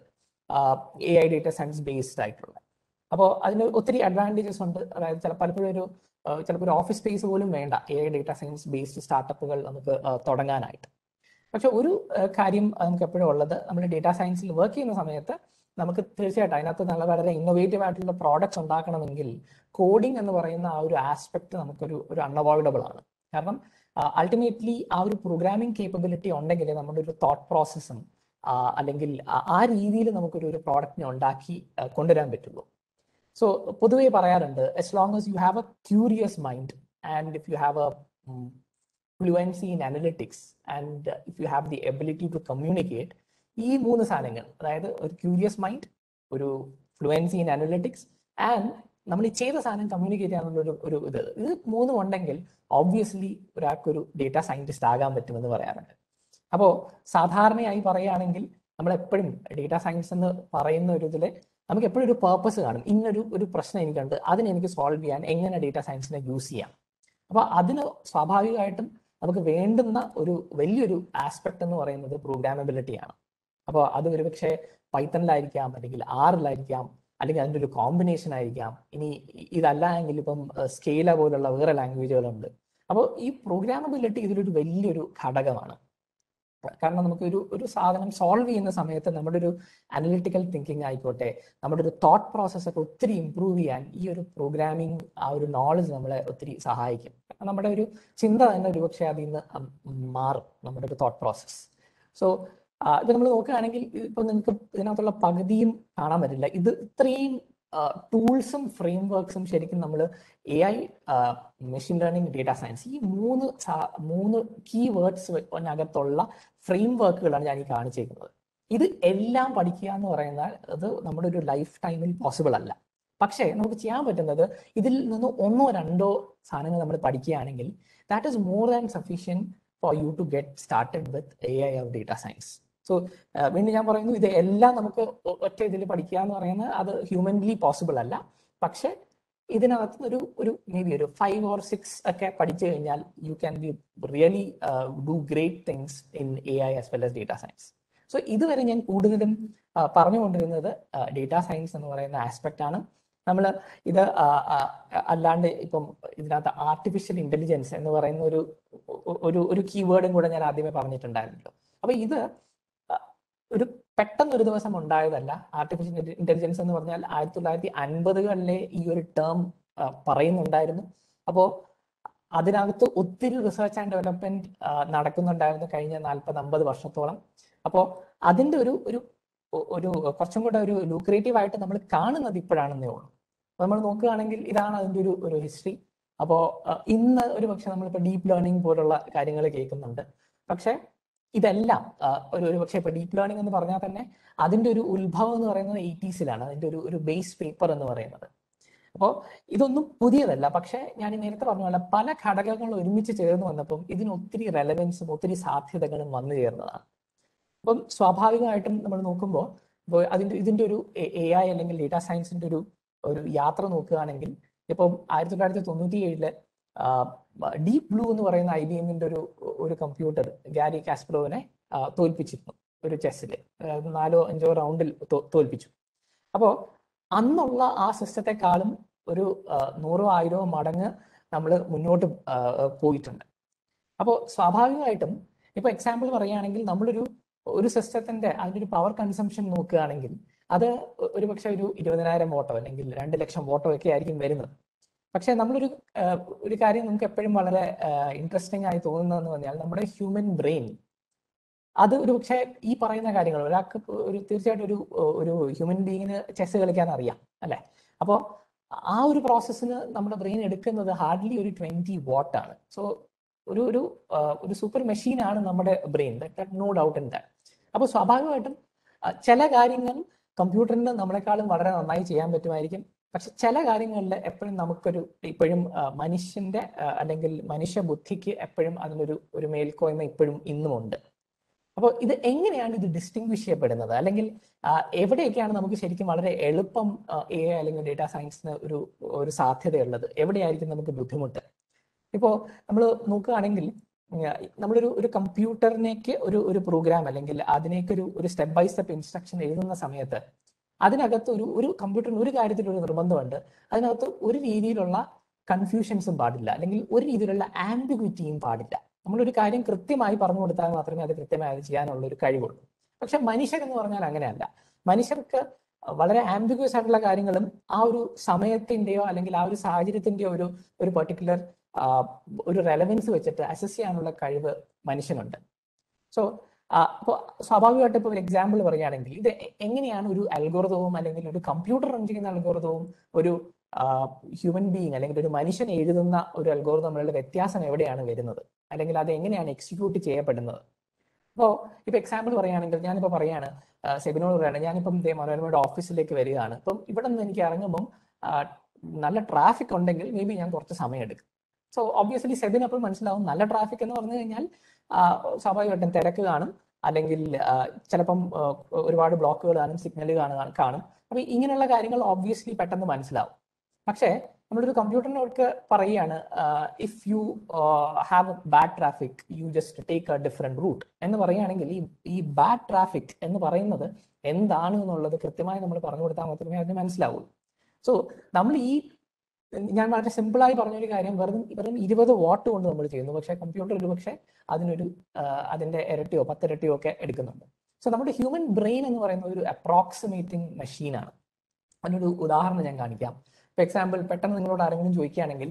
A I data science based ആയിട്ടുള്ള അപ്പോൾ അതിന് ഒത്തിരി അഡ്വാൻറ്റേജസ് ഉണ്ട് അതായത് ചില പലപ്പോഴും ഒരു ചിലപ്പോൾ ഒരു ഓഫീസ് സ്പേസ് പോലും വേണ്ട A I data science based സ്റ്റാർട്ടപ്പുകൾ നമുക്ക് തുടങ്ങാനായിട്ട് പക്ഷെ ഒരു കാര്യം നമുക്ക് എപ്പോഴും ഉള്ളത് നമ്മൾ ഡേറ്റാ സയൻസിൽ വർക്ക് ചെയ്യുന്ന സമയത്ത് നമുക്ക് തീർച്ചയായിട്ടും അതിനകത്ത് നല്ല വളരെ ഇന്നോവേറ്റീവ് ആയിട്ടുള്ള പ്രോഡക്ട്സ് ഉണ്ടാക്കണമെങ്കിൽ കോഡിംഗ് എന്ന് പറയുന്ന ആ ഒരു ആസ്പെക്ട് നമുക്കൊരു ഒരു അൺഅവോയ്ഡബിൾ ആണ് കാരണം അൾട്ടിമേറ്റ്ലി ആ ഒരു പ്രോഗ്രാമിംഗ് കേപ്പബിലിറ്റി ഉണ്ടെങ്കിൽ നമ്മുടെ ഒരു തോട്ട് പ്രോസസ്സും അല്ലെങ്കിൽ ആ രീതിയിൽ നമുക്കൊരു ഒരു പ്രോഡക്റ്റിനെ ഉണ്ടാക്കി കൊണ്ടുവരാൻ പറ്റുള്ളൂ സോ പൊതുവേ പറയാറുണ്ട് as long as you have a curious mind and if you have a fluency in analytics and if you have the ability to communicate ഈ മൂന്ന് സാധനങ്ങൾ അതായത് ഒരു ക്യൂരിയസ് മൈൻഡ് ഒരു ഫ്ലുവൻസി ഇൻ അനലിറ്റിക്സ് ആൻഡ് നമ്മൾ ഈ ചെയ്ത സാധനം കമ്മ്യൂണിക്കേറ്റ് ചെയ്യാനുള്ള ഒരു ഒരു ഇത് ഇത് മൂന്നും ഉണ്ടെങ്കിൽ ഓബ്വിയസ്ലി ഒരാൾക്കൊരു ഡേറ്റ സയന്റിസ്റ്റ് ആകാൻ പറ്റുമെന്ന് പറയാറുണ്ട് അപ്പോൾ സാധാരണയായി പറയുകയാണെങ്കിൽ നമ്മൾ എപ്പോഴും ഡേറ്റ സയൻസ് എന്ന് പറയുന്ന ഒരു ഇതിൽ നമുക്ക് എപ്പോഴും ഒരു പേർപ്പസ് കാണും ഇന്നൊരു ഒരു പ്രശ്നം എനിക്കുണ്ട് അതിനെ എനിക്ക് സോൾവ് ചെയ്യാൻ എങ്ങനെ ഡേറ്റ സയൻസിനെ യൂസ് ചെയ്യാം അപ്പോൾ അതിന് സ്വാഭാവികമായിട്ടും നമുക്ക് വേണ്ടുന്ന ഒരു വലിയൊരു ആസ്പെക്ട് എന്ന് പറയുന്നത് പ്രോഗ്രാമബിലിറ്റിയാണ് അപ്പോൾ അത് ഒരുപക്ഷെ പൈത്തണിലായിരിക്കാം അല്ലെങ്കിൽ ആറിലായിരിക്കാം അല്ലെങ്കിൽ അതിൻ്റെ ഒരു കോമ്പിനേഷൻ ആയിരിക്കാം ഇനി ഇതല്ല എങ്കിൽ ഇപ്പം സ്കെയില പോലുള്ള വേറെ ലാംഗ്വേജുകളുണ്ട് അപ്പോൾ ഈ പ്രോഗ്രാമബിലിറ്റി ഇതിലൊരു വലിയൊരു ഘടകമാണ് കാരണം നമുക്ക് ഒരു ഒരു സാധനം സോൾവ് ചെയ്യുന്ന സമയത്ത് നമ്മുടെ ഒരു അനലിറ്റിക്കൽ തിങ്കിങ് ആയിക്കോട്ടെ നമ്മുടെ ഒരു തോട്ട് പ്രോസസ് ഒക്കെ ഒത്തിരി ഇമ്പ്രൂവ് ചെയ്യാൻ ഈ ഒരു പ്രോഗ്രാമിംഗ് ആ ഒരു നോളജ് നമ്മളെ ഒത്തിരി സഹായിക്കും നമ്മുടെ ഒരു ചിന്ത തന്നെ ഒരുപക്ഷെ അതിൽ നിന്ന് മാറും നമ്മുടെ ഒരു തോട്ട് പ്രോസസ് സോ ഇപ്പൊ നമ്മൾ നോക്കുകയാണെങ്കിൽ ഇപ്പൊ നിങ്ങൾക്ക് ഇതിനകത്തുള്ള പകുതിയും കാണാൻ പറ്റില്ല ഇത് ഇത്രയും ടൂൾസും ഫ്രെയിം വർക്ക്സും ശരിക്കും നമ്മൾ A I machine learning data science ഈ മൂന്ന് മൂന്ന് കീ വേർഡ്സിനകത്തുള്ള ഫ്രെയിം വർക്കുകളാണ് ഞാൻ ഈ കാണിച്ചേക്കുന്നത് ഇത് എല്ലാം പഠിക്കുക എന്ന് പറയുന്നത് അത് നമ്മുടെ ഒരു ലൈഫ് ടൈമിൽ പോസിബിൾ അല്ല പക്ഷേ നമുക്ക് ചെയ്യാൻ പറ്റുന്നത് ഇതിൽ നിന്ന് ഒന്നോ രണ്ടോ സാധനങ്ങൾ നമ്മൾ പഠിക്കുകയാണെങ്കിൽ that is more than sufficient for you to get started with A I of data science so വീണ്ടും ഞാൻ പറയുന്നു ഇത് എല്ലാം നമുക്ക് ഒറ്റ ഇതിൽ പഠിക്കുക എന്ന് പറയുന്നത് അത് ഹ്യൂമൻലി പോസിബിൾ അല്ല പക്ഷെ ഇതിനകത്ത് ഒരു ഒരു മേ ബി ഒരു ഫൈവ് ഓർ സിക്സ് ഒക്കെ പഠിച്ചു കഴിഞ്ഞാൽ you can be really do great things in A I as well as data science so ഇതുവരെ ഞാൻ കൂടുതലും പറഞ്ഞുകൊണ്ടിരുന്നത് ഡേറ്റ സയൻസ് എന്ന് പറയുന്ന ആസ്പെക്റ്റ് ആണ് നമ്മൾ ഇത് അല്ലാണ്ട് ഇപ്പം ഇതിനകത്ത് ആർട്ടിഫിഷ്യൽ ഇന്റലിജൻസ് എന്ന് പറയുന്ന ഒരു ഒരു ഒരു കീവേഡും കൂടെ ഞാൻ ആദ്യമേ പറഞ്ഞിട്ടുണ്ടായിരുന്നല്ലോ അപ്പൊ ഇത് ഒരു പെട്ടെന്ന് ഒരു ദിവസം ഉണ്ടായതല്ല ആർട്ടിഫിഷ്യൽ ഇന്റലിജൻസ് എന്ന് പറഞ്ഞാൽ ആയിരത്തി തൊള്ളായിരത്തി അൻപതുകളിലെ ഈ ഒരു ടേം പറയുന്നുണ്ടായിരുന്നു അപ്പോൾ അതിനകത്ത് ഒത്തിരി റിസർച്ച് ആൻഡ് ഡെവലപ്മെന്റ് നടക്കുന്നുണ്ടായിരുന്നു കഴിഞ്ഞ നാൽപ്പത് അമ്പത് വർഷത്തോളം അപ്പോൾ അതിന്റെ ഒരു ഒരു ഒരു കുറച്ചും കൂടെ ഒരു ലൂക്രേറ്റീവ് ആയിട്ട് നമ്മൾ കാണുന്നത് ഇപ്പോഴാണെന്നേ ഉള്ളൂ അപ്പോൾ നമ്മൾ നോക്കുകയാണെങ്കിൽ ഇതാണ് അതിന്റെ ഒരു ഒരു ഹിസ്റ്ററി അപ്പോൾ ഇന്ന് ഒരു പക്ഷെ നമ്മളിപ്പോൾ ഡീപ്പ് ലേണിംഗ് പോലുള്ള കാര്യങ്ങൾ കേൾക്കുന്നുണ്ട് പക്ഷേ ഇതെല്ലാം ഒരു ഒരു പക്ഷേ ഇപ്പൊ ഡീപ്പ് ലേണിംഗ് എന്ന് പറഞ്ഞാൽ തന്നെ അതിന്റെ ഒരു ഉത്ഭവം എന്ന് പറയുന്നത് എയ്റ്റീസിലാണ് അതിന്റെ ഒരു ഒരു ബേസ് പേപ്പർ എന്ന് പറയുന്നത് അപ്പോൾ ഇതൊന്നും പുതിയതല്ല പക്ഷെ ഞാൻ നേരത്തെ പറഞ്ഞ പോലെ പല ഘടകങ്ങളും ഒരുമിച്ച് ചേർന്ന് വന്നപ്പം ഇതിന് ഒത്തിരി റെലവൻസും ഒത്തിരി സാധ്യതകളും വന്നു ചേർന്നതാണ് അപ്പം സ്വാഭാവികമായിട്ടും നമ്മൾ നോക്കുമ്പോൾ ഇപ്പോൾ അതിന്റെ ഇതിന്റെ ഒരു എ ഐ അല്ലെങ്കിൽ ഡേറ്റാ സയൻസിന്റെ ഒരു ഒരു യാത്ര നോക്കുകയാണെങ്കിൽ ഇപ്പം ആയിരത്തി തൊള്ളായിരത്തി തൊണ്ണൂറ്റി ഏഴില് ഡീപ് ബ്ലൂ എന്ന് പറയുന്ന ഐ ബി എമ്മിന്റെ ഒരു ഒരു കമ്പ്യൂട്ടർ ഗാരി കാസ്പ്രോവിനെ തോൽപ്പിച്ചിരുന്നു ഒരു ചെസ്സിൽ നാലോ അഞ്ചോ റൗണ്ടിൽ തോൽപ്പിച്ചു അപ്പോൾ അന്നുള്ള ആ സിസ്റ്റത്തെക്കാളും ഒരു ആ, നൂറോ ആയിരമോ മടങ്ങ് നമ്മൾ മുന്നോട്ട് ആ, പോയിട്ടുണ്ട് അപ്പോൾ സ്വാഭാവികമായിട്ടും ഇപ്പൊ എക്സാമ്പിൾ പറയുകയാണെങ്കിൽ നമ്മളൊരു ഒരു സിസ്റ്റത്തിന്റെ അതിന്റെ ഒരു പവർ കൺസംഷൻ നോക്കുകയാണെങ്കിൽ അത് ഒരു പക്ഷെ ഒരു ഇരുപതിനായിരം വോട്ടോ അല്ലെങ്കിൽ രണ്ട് ലക്ഷം വോട്ടോ ഒക്കെ ആയിരിക്കും വരുന്നത് പക്ഷെ നമ്മളൊരു ആ, ഒരു കാര്യം നമുക്ക് എപ്പോഴും വളരെ ഇൻട്രസ്റ്റിംഗ് ആയി തോന്നുന്നതെന്ന് പറഞ്ഞാൽ നമ്മുടെ ഹ്യൂമൻ ബ്രെയിൻ അത് ഒരു പക്ഷേ ഈ പറയുന്ന കാര്യങ്ങൾ ഒരാൾക്ക് ഇപ്പൊ ഒരു തീർച്ചയായിട്ടും ഒരു ഒരു ഹ്യൂമൻ ബീങ്ങിന് ചെസ് കളിക്കാൻ അറിയാം അല്ലെ അപ്പോൾ ആ ഒരു പ്രോസസ്സിന് നമ്മുടെ ബ്രെയിൻ എടുക്കുന്നത് ഹാർഡ്ലി ഒരു ട്വന്റി വാട്ട് ആണ് സോ ഒരു ഒരു ആ, ഒരു സൂപ്പർ മെഷീനാണ് നമ്മുടെ brain no doubt in that അപ്പോൾ സ്വാഭാവികമായിട്ടും ആ, ചില കാര്യങ്ങൾ കമ്പ്യൂട്ടറിന് നമ്മളെക്കാളും വളരെ നന്നായി ചെയ്യാൻ പറ്റുമായിരിക്കും പക്ഷെ ചില കാര്യങ്ങളിൽ എപ്പോഴും നമുക്കൊരു ഇപ്പോഴും ആ, മനുഷ്യന്റെ ആ, അല്ലെങ്കിൽ മനുഷ്യ ബുദ്ധിക്ക് എപ്പോഴും അതിനൊരു ഒരു മേൽക്കോയ്മ ഇപ്പോഴും ഇന്നുമുണ്ട് അപ്പോൾ ഇത് എങ്ങനെയാണ് ഇത് ഡിസ്റ്റിങ്വിഷ് ചെയ്യപ്പെടുന്നത് അല്ലെങ്കിൽ ആ, എവിടെയൊക്കെയാണ് നമുക്ക് ശരിക്കും വളരെ എളുപ്പം എ അല്ലെങ്കിൽ ഡേറ്റാ സയൻസിന് ഒരു ഒരു സാധ്യതയുള്ളത് എവിടെയായിരിക്കും നമുക്ക് ബുദ്ധിമുട്ട് ഇപ്പോൾ നമ്മൾ നോക്കുകയാണെങ്കിൽ ഉം, നമ്മളൊരു ഒരു കമ്പ്യൂട്ടറിനേക്ക് ഒരു ഒരു പ്രോഗ്രാം അല്ലെങ്കിൽ അതിനേക്ക് ഒരു ഒരു സ്റ്റെപ്പ് ബൈ സ്റ്റെപ്പ് ഇൻസ്ട്രക്ഷൻ എഴുതുന്ന സമയത്ത് അതിനകത്ത് ഒരു ഒരു കമ്പ്യൂട്ടറിന് ഒരു കാര്യത്തിൽ ഒരു നിർബന്ധമുണ്ട് അതിനകത്ത് ഒരു രീതിയിലുള്ള കൺഫ്യൂഷൻസും പാടില്ല അല്ലെങ്കിൽ ഒരു രീതിയിലുള്ള ആംബിഗ്വിറ്റിയും പാടില്ല നമ്മളൊരു കാര്യം കൃത്യമായി പറഞ്ഞു കൊടുത്താൽ മാത്രമേ അത് കൃത്യമായി അത് ചെയ്യാനുള്ള ഒരു കഴിവുള്ളൂ പക്ഷെ മനുഷ്യരെന്ന് പറഞ്ഞാൽ അങ്ങനെയല്ല മനുഷ്യർക്ക് വളരെ ആംബിഗ്യസ് ആയിട്ടുള്ള കാര്യങ്ങളും ആ ഒരു സമയത്തിന്റെയോ അല്ലെങ്കിൽ ആ ഒരു സാഹചര്യത്തിന്റെയോ ഒരു ഒരു പെർട്ടിക്കുലർ ഒരു റെലവൻസ് വെച്ചിട്ട് അസസ് ചെയ്യാനുള്ള കഴിവ് മനുഷ്യനുണ്ട് സോ അപ്പോൾ സ്വാഭാവികമായിട്ട് ഇപ്പോൾ ഒരു എക്സാമ്പിൾ പറയുകയാണെങ്കിൽ ഇത് എ- എങ്ങനെയാണ് ഒരു അൽഗോറിതവും അല്ലെങ്കിൽ ഒരു കമ്പ്യൂട്ടർ റൺ ചെയ്യുന്ന അൽഗോറിതവും ഒരു ഹ്യൂമൻ ബീങ് അല്ലെങ്കിൽ ഒരു മനുഷ്യൻ എഴുതുന്ന ഒരു അൽഗോറിതം തമ്മിലുള്ള വ്യത്യാസം എവിടെയാണ് വരുന്നത് അല്ലെങ്കിൽ അത് എങ്ങനെയാണ് എക്സിക്യൂട്ട് ചെയ്യപ്പെടുന്നത് അപ്പോൾ ഇപ്പൊ എക്സാമ്പിൾ പറയുകയാണെങ്കിൽ ഞാനിപ്പോൾ പറയാണ് ആ, സെബിനോട് പറയാണ് ഞാനിപ്പം ദേ മനോരമയുടെ ഓഫീസിലേക്ക് വരികയാണ് ഇപ്പം ഇവിടെ നിന്ന് എനിക്ക് ഇറങ്ങുമ്പം ആ, നല്ല ട്രാഫിക് ഉണ്ടെങ്കിൽ മേ ബി ഞാൻ കുറച്ച് സമയം എടുക്കും സോ ഒബ്വിയസ്ലി സെബിന് അപ്പോൾ മനസ്സിലാവും നല്ല ട്രാഫിക് എന്ന് പറഞ്ഞു കഴിഞ്ഞാൽ ആ, സ്വാഭാവികമായിട്ടും തിരക്ക് കാണും അല്ലെങ്കിൽ ആ, ചിലപ്പം ആ, ഒരുപാട് ബ്ലോക്കുകൾ കാണും സിഗ്നൽ കാണും കാണും അപ്പൊ ഇങ്ങനെയുള്ള കാര്യങ്ങൾ ഒബ്വിയസ്ലി പെട്ടെന്ന് മനസ്സിലാവും പക്ഷേ നമ്മളൊരു കമ്പ്യൂട്ടറിനൊക്കെ പറയുകയാണ് if you have bad traffic you just take a different route എന്ന് പറയുകയാണെങ്കിൽ ഈ ഈ ബാഡ് ട്രാഫിക് എന്ന് പറയുന്നത് എന്താണ് എന്നുള്ളത് കൃത്യമായി നമ്മൾ പറഞ്ഞു കൊടുത്താൽ മാത്രമേ അതിന് മനസ്സിലാവൂ സോ നമ്മൾ ഈ ഞാൻ വളരെ സിമ്പിളായി പറഞ്ഞൊരു കാര്യം വെറും വെറും ഇരുപത് വാട്ട് കൊണ്ട് നമ്മൾ ചെയ്യുന്നു പക്ഷേ കമ്പ്യൂട്ടർ ഒരു പക്ഷേ അതിനൊരു ആ, അതിന്റെ ഇരട്ടിയോ പത്തിരട്ടിയോ ഒക്കെ എടുക്കുന്നുണ്ട് സോ നമ്മുടെ ഹ്യൂമൻ ബ്രെയിൻ എന്ന് പറയുന്നത് ഒരു അപ്രോക്സിമേറ്റിംഗ് മെഷീനാണ് അതിനൊരു ഉദാഹരണം ഞാൻ കാണിക്കാം ഫോർ എക്സാമ്പിൾ പെട്ടെന്ന് നിങ്ങളോട് ആരെങ്കിലും ചോദിക്കുകയാണെങ്കിൽ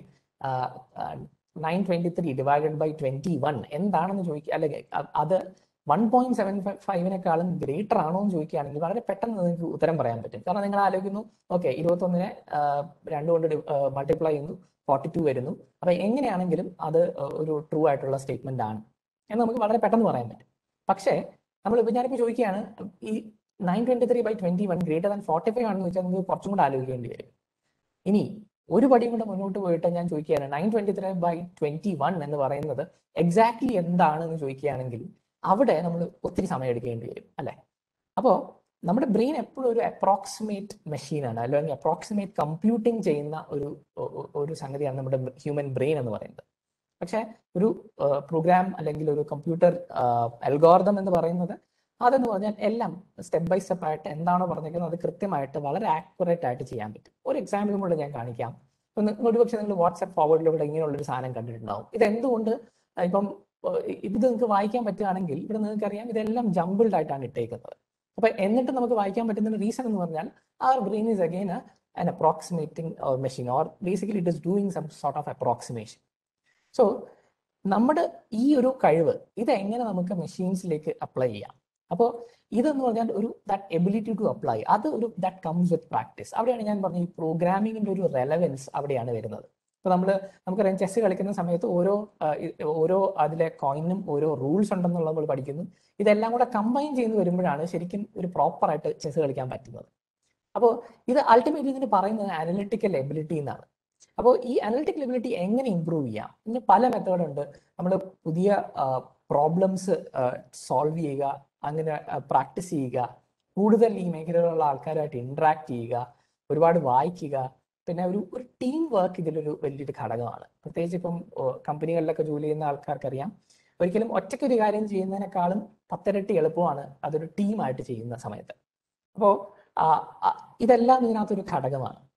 nine twenty three divided by twenty one എന്താണെന്ന് ചോദിക്കുക അല്ലെങ്കിൽ അ- അത് വൺ പോയിന്റ് സെവൻ ഫൈവിനെക്കാളും ഗ്രേറ്റർ ആണോ എന്ന് ചോദിക്കുകയാണെങ്കിൽ വളരെ പെട്ടെന്ന് നിങ്ങൾക്ക് ഉത്തരം പറയാൻ പറ്റും കാരണം നിങ്ങൾ ആലോചിക്കുന്നു ഓക്കെ ഇരുപത്തൊന്നിനെ രണ്ട് കൊണ്ട് മൾട്ടിപ്ലൈ ചെയ്യുന്നു ഫോർട്ടി ടു വരുന്നു അപ്പൊ എങ്ങനെയാണെങ്കിലും അത് ഒരു ട്രൂ ആയിട്ടുള്ള സ്റ്റേറ്റ്മെന്റ് ആണ് എന്ന് നമുക്ക് വളരെ പെട്ടെന്ന് പറയാൻ പറ്റും പക്ഷേ നമ്മൾ ഇപ്പൊ ഞാനിപ്പോ ചോദിക്കുകയാണ് ഈ nine twenty three by twenty one greater than forty five ആണെന്ന് വെച്ചാൽ നിങ്ങൾക്ക് കുറച്ചും കൂടെ ആലോചിക്കേണ്ടി വരും ഇനി ഒരു പടിയും കൂടെ മുന്നോട്ട് പോയിട്ട് ഞാൻ ചോദിക്കുകയാണ് nine twenty three by twenty one എന്ന് പറയുന്നത് എക്സാക്ട്ലി എന്താണെന്ന് ചോദിക്കുകയാണെങ്കിൽ അവിടെ നമ്മൾ ഒത്തിരി സമയം എടുക്കേണ്ടി വരും അല്ലെ അപ്പോൾ നമ്മുടെ ബ്രെയിൻ എപ്പോഴും ഒരു അപ്രോക്സിമേറ്റ് മെഷീനാണ് അല്ലെങ്കിൽ അപ്രോക്സിമേറ്റ് കമ്പ്യൂട്ടിംഗ് ചെയ്യുന്ന ഒരു ഒ- ഒ- ഒരു സംഗതിയാണ് നമ്മുടെ ഹ്യൂമൻ ബ്രെയിൻ എന്ന് പറയുന്നത് പക്ഷെ ഒരു പ്രോഗ്രാം അല്ലെങ്കിൽ ഒരു കമ്പ്യൂട്ടർ അൽഗോർദം എന്ന് പറയുന്നത് അതെന്ന് പറഞ്ഞാൽ എല്ലാം സ്റ്റെപ്പ് ബൈ സ്റ്റെപ്പ് ആയിട്ട് എന്താണോ പറഞ്ഞിരിക്കുന്നത് അത് കൃത്യമായിട്ട് വളരെ ആക്യുറേറ്റ് ആയിട്ട് ചെയ്യാൻ പറ്റും ഒരു എക്സാമ്പിളും കൂടെ ഞാൻ കാണിക്കാം ഇപ്പൊ നിങ്ങൾ ഒരുപക്ഷെ നിങ്ങൾ വാട്സ്ആപ്പ് ഫോർവേഡിലൂടെ ഇങ്ങനെയുള്ള ഒരു സാധനം കണ്ടിട്ടുണ്ടാവും ഇത് എന്തുകൊണ്ട് ആ, ഇപ്പം ആ, ഇത് നിങ്ങൾക്ക് വായിക്കാൻ പറ്റുകയാണെങ്കിൽ ഇവിടെ നിങ്ങൾക്ക് അറിയാം ഇതെല്ലാം ജംബിൾഡ് ആയിട്ടാണ് ഇട്ടേക്കുന്നത് അപ്പൊ എന്നിട്ട് നമുക്ക് വായിക്കാൻ പറ്റുന്ന റീസൺ എന്ന് പറഞ്ഞാൽ our brain is again a, an approximating or machine or basically it is doing some sort of approximation so നമ്മുടെ ഈ ഒരു കഴിവ് ഇത് എങ്ങനെ നമുക്ക് മെഷീൻസിലേക്ക് അപ്ലൈ ചെയ്യാം അപ്പോൾ ഇതെന്ന് പറഞ്ഞാൽ ഒരു ദാറ്റ് എബിലിറ്റി ടു അപ്ലൈ അത് ഒരു ദാറ്റ് കംസ് വിത്ത് പ്രാക്ടീസ് അവിടെയാണ് ഞാൻ പറഞ്ഞത് ഈ പ്രോഗ്രാമിങ്ങിന്റെ ഒരു റെലവൻസ് അവിടെയാണ് വരുന്നത് ഇപ്പൊ നമ്മൾ നമുക്കറിയാം ചെസ് കളിക്കുന്ന സമയത്ത് ഓരോ ആ, ഇ- ഓരോ അതിലെ കോയിനും ഓരോ റൂൾസ് ഉണ്ടെന്നുള്ളത് നമ്മൾ പഠിക്കുന്നു ഇതെല്ലാം കൂടെ കമ്പൈൻ ചെയ്ത് വരുമ്പോഴാണ് ശരിക്കും ഒരു പ്രോപ്പർ ആയിട്ട് ചെസ് കളിക്കാൻ പറ്റുന്നത് അപ്പോൾ ഇത് അൾട്ടിമേറ്റ്ലി ഇതിന് പറയുന്നത് അനലിറ്റിക്കൽ എബിലിറ്റി എന്നാണ് അപ്പോൾ ഈ അനലിറ്റിക്കൽ എബിലിറ്റി എങ്ങനെ ഇമ്പ്രൂവ് ചെയ്യാം ഇതിന് പല മെത്തേഡ് ഉണ്ട് നമ്മൾ പുതിയ പ്രോബ്ലംസ് സോൾവ് ചെയ്യുക അങ്ങനെ പ്രാക്ടീസ് ചെയ്യുക കൂടുതൽ ഈ മേഖലയിലുള്ള ആൾക്കാരുമായിട്ട് ഇന്ററാക്ട് ചെയ്യുക ഒരുപാട് വായിക്കുക പിന്നെ ഒരു ഒരു ടീം വർക്ക് ഇതിലൊരു വലിയൊരു ഘടകമാണ് പ്രത്യേകിച്ച് ഇപ്പം കമ്പനികളിലൊക്കെ ജോലി ചെയ്യുന്ന ആൾക്കാർക്കറിയാം ഒരിക്കലും ഒറ്റയ്ക്ക് ഒരു കാര്യം ചെയ്യുന്നതിനേക്കാളും പത്തിരട്ടി എളുപ്പമാണ് അതൊരു ടീമായിട്ട് ചെയ്യുന്ന സമയത്ത് അപ്പോൾ ഇതെല്ലാം ഇതിനകത്തൊരു ഘടകമാണ്